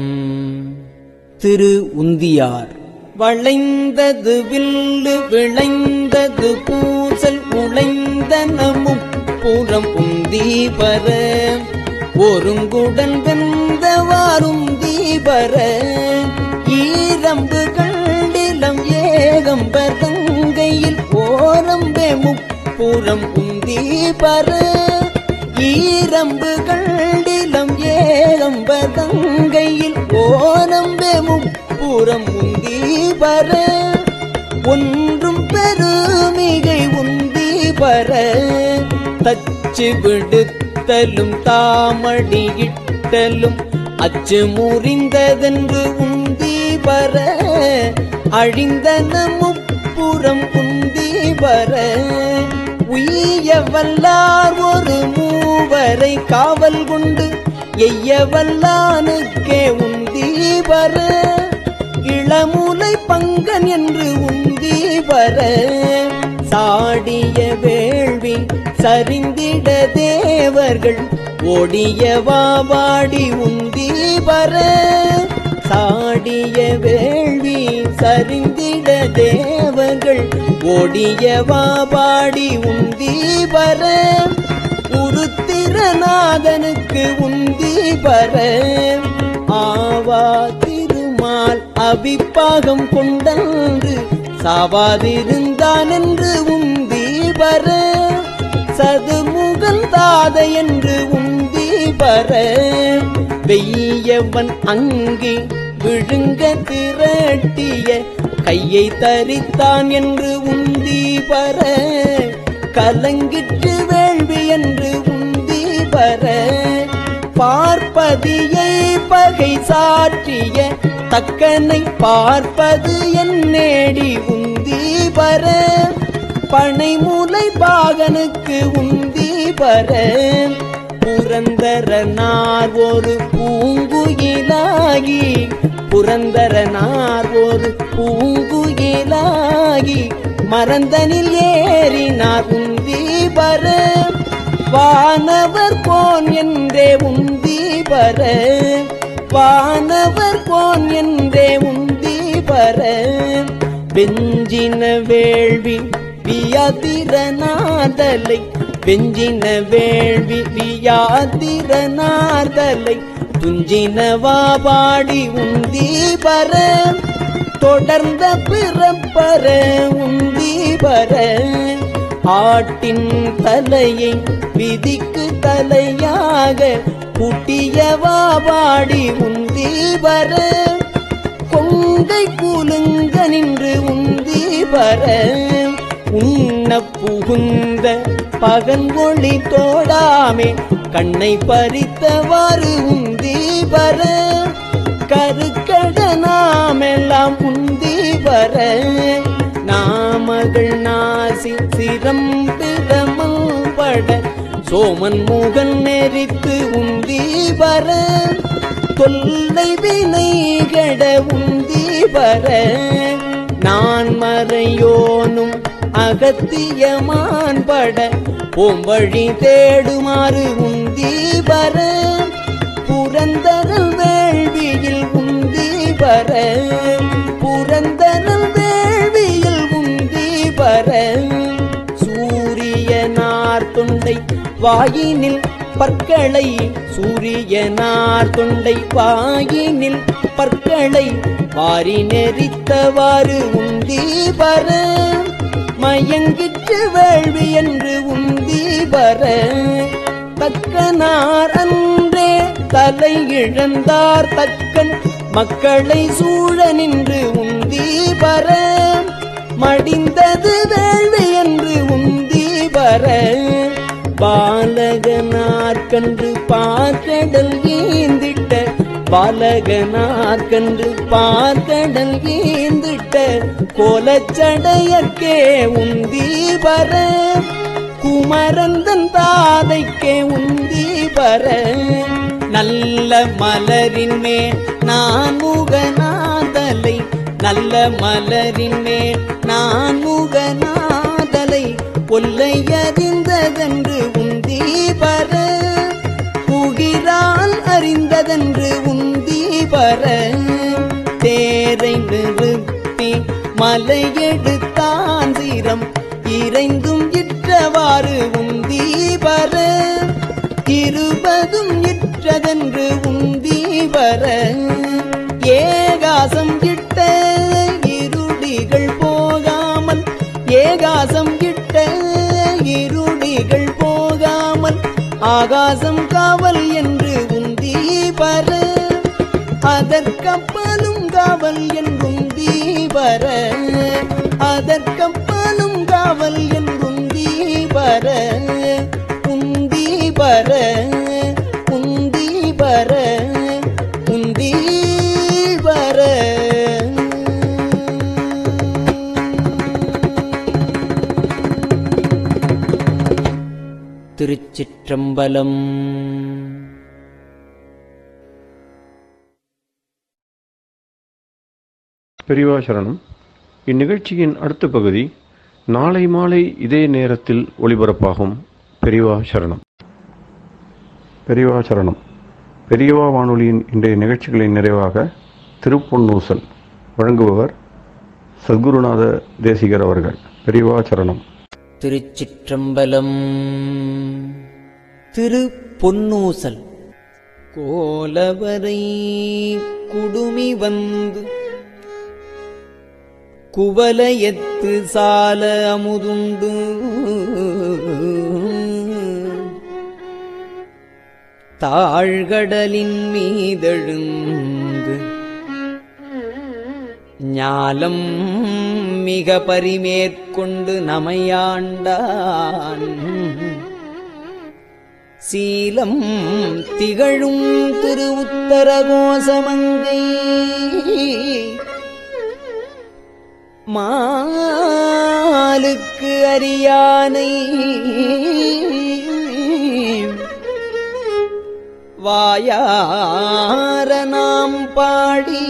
திரு உந்தியார் வளைந்தது வில்லு விளைந்தது பூசல் உழைந்தன முப்புறம் உந்தி பர ஒருங்குடன் வெந்தவாறும் தீபர ஈரம்பு கண்டிலம் ஏகம்பர் தங்கையில் ஓரம்பே முப்புறம் உந்தி பர ஈரம்பு கண்டிலம் ஏகம்பர் தங்கையில் ஓரம்பே முப்புறம் உந்தி பர ஒன்றும் பெருமிகை உந்தி பர தச்சு விடுத்தலும் தாமடியிட்டலும் அச்சு முறிந்ததென்று உந்தி பர அழிந்தன முப்புறம் உந்தி பர உய்ய வல்லார் ஒரு மூவரை காவல் கொண்டு எய்ய வல்லானுக்கே உந்தி வர இளமுலை பங்கன் என்று உந்தி வர சாடிய வேள்வி சரிந்திட தேவர்கள் ஓடிய வாடி உந்தி வர சாடிய வேள்வி சரிந்திட தேவர்கள் ஓடிய வாடி உந்தி வர உருத்திரநாதனுக்கு உந்தி வர ஆவா திருமால் அபிப்பாகம் கொண்டன்று சாவாதிருந்தான் என்று உந்தி வர சதுமுகன் தாத என்று உந்தி வர வெய்யவன் அங்கே விழுங்க திரட்டிய கையை தரித்தான் என்று உந்தி வர கலங்கிற்று வேள்வி என்று உந்தி வர பார்ப்பதியை பகை சாற்றிய தக்கனை பார்ப்பது என் நேடி உந்தி வர பனைமூலை பாகனுக்கு உந்தி வர புரந்தரனார் ஒரு பூங்குயிலாகி புரந்தரனார் ஒரு பூங்குயிலாகி மறந்தனில் ஏறினார் உந்தி வர வானவர் போன் என்றே உந்தி வர வானவர் போன் என்றே உந்தி வர வெஞ்சின வேள்வி வியாதிரநாதலை வெஞ்சின வேள்வி வியாதிரநாதலை துஞ்சின வாபாடி உந்தி வர தொடர்ந்த பிறப்பர உந்தி வர ஆட்டின் தலையை விதிக்கு தலையாக புட்டிய வாபாடி உந்தி வர கொங்கை கூலுங்க நின்று உந்தி வர உண்ண புகுந்த பகன் ஒளி தோடாமே கண்ணை பறித்தவாறு உந்தி வர கருக்கட நாமெல்லாம் உந்தி வர நாமகள் நாசி சிரம் பிரமம் பட சோமன் முகன் நெறித்து உந்தி வர தொல்லை வினை கட உந்தி பர நான் மறையோனும் அகத்தியமான் பட பூம்பழி தேடுமாறு உந்தி பர புரந்தரல் வேள்வியில் உந்தி பர புரந்தரல் வேள்வியில் உந்தி பர சூரியனார் தொண்டை வாயினில் பற்களை சூரியனார் தொண்டை வாயினில் பற்களை வாரி நெறித்தவாறு உந்தி பர மயங்கிற்று வேள்வி என்று உந்தி பர தக்கனார் அன்றே தலை இழந்தார் தக்கன் மக்களை சூழ நின்று உந்தி பர மடிந்தது வேள்வி என்று உந்தி பர பாலகனார்கன்று பார்க்கடல் ஏந்திட்ட பாலகனார்கன்று பார்க்கடல் ஏந்திட்ட கோலச்சடையற்கே உந்தி பர குமரந்தன் தாதைக்கே உந்தி பர நல்ல மலரின் மேல் நான் முகநாதலை நல்ல மலரின் மேல் நான் முகநாதலை கொல்லையறிந்ததென்று உந்தி பர புகிரால் அறிந்ததென்று உந்தி பர தேரை நிறுத்தி மலையெடுத்தான் சீரம் இறைந்தும் இற்றவாறு உந்தி பர இருபதும் இற்றதென்று உந்தி பர ஏகாசம் இட்ட இருடிகள் போகாமல் ஏகாசம் இட்ட இருடிகள் போகாமல் ஆகாசம் காவல் என்று உந்தி பர அதற்கப்பலும் காவல் என்றும் தீபர அதற்கப்பலும் காவல் என்றும் தீபர உந்தீபர உந்தீபர உந்தீபர திருச்சிற்றம்பலம் பெரியவா சரணம் இந்நிகழ்ச்சியின் அடுத்த பகுதி நாளை மாலை இதே நேரத்தில் ஒளிபரப்பாகும் பெரியவா சரணம் பெரியவா சரணம் பெரியவா வானொலியின் இன்றைய நிகழ்ச்சிகளின் நிறைவாக திருப்பொன்னூசல் வழங்குபவர் சத்குருநாத தேசிகர் அவர்கள் பெரியவா சரணம் திருச்சிற்றம்பலம் திரு பொன்னூசல் கோலவரை குடுமி வந்து குவலயத்து சால அமுதுண்டு தாழ்கடலின் மீதெழுந்து ஞாலம் மிக பரிமேற்கொண்டு நமையாண்டான் சீலம் திகழும் திரு உத்தரகோசமங்கை மாலுக்கு அரியானை வாயார நாம் பாடி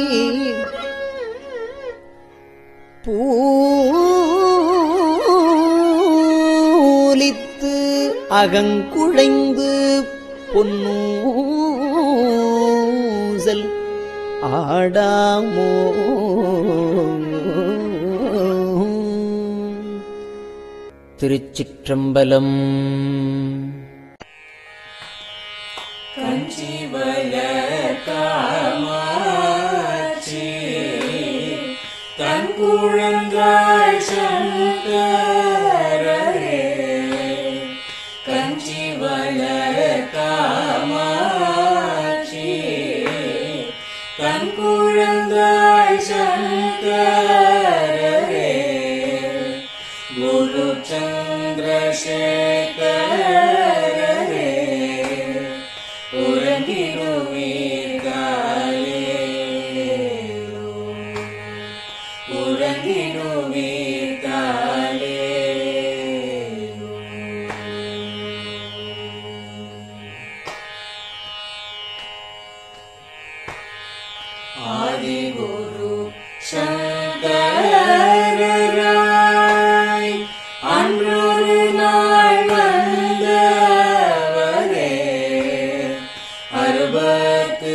பூலித்து அகங்குழைந்து பொன்னூசல் ஆடாமோ திருச்சிற்றம்பலம் சங்கரராய் அன்றொரு நாள் வந்தவரே அறுபத்து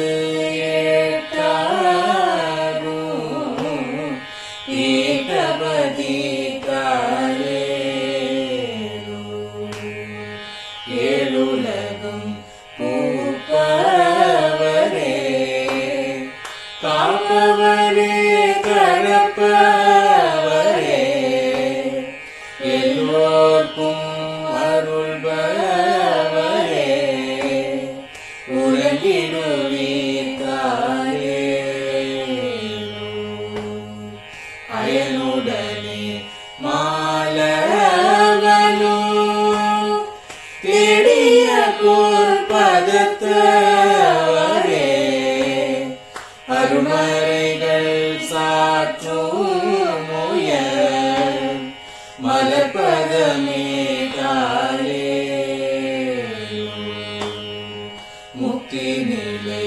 எட்டாகும் பீட்டபதி ஏழுலகும் பூப்பவரே காப்பவரே கரப்பவரே எல்லோர்க்கும் அருள்பவரே உறங்கிடுவீர்காலே அயனுடனே மாலவனோ தேடிய பொற்பதத்தவரே அருமறைகள் சாற்றும் முயல் மலர்பதமே காலே முக்தி நிலை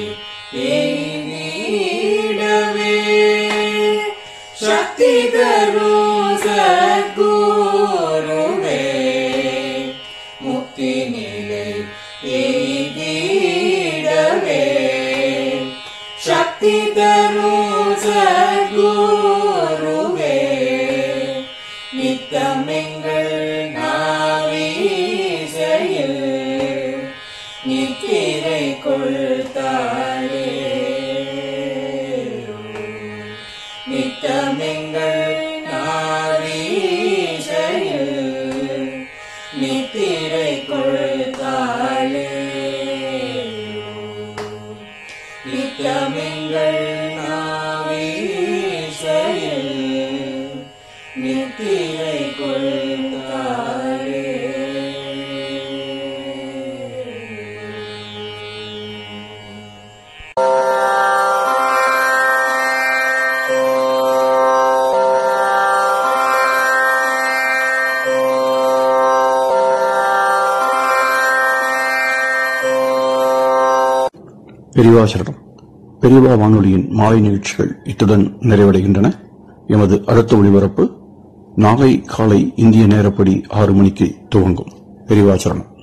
எய்திடவே சக்தி தரும் சத்குருவே முக்தி நிலை எய்திடவே சக்தி தரும் சத்குருவே நித்தமெங்கள் நாவீசையில் நித்திரை கொள்தாளே நித்தமெங்கள் நாவீசையில் நித்திரை கொள்தாளே நித்தமெங்கள் நாவீசையில் நித்திரை கொள்தாளே பெரியவா சரணம் பெரியவா வானொலியின் மாலை நிகழ்ச்சிகள் இத்துடன் நிறைவடைகின்றன எமது அடுத்த ஒளிபரப்பு நாளை காலை இந்திய நேரப்படி ஆறு மணிக்கு துவங்கும் பெரியவா சரணம்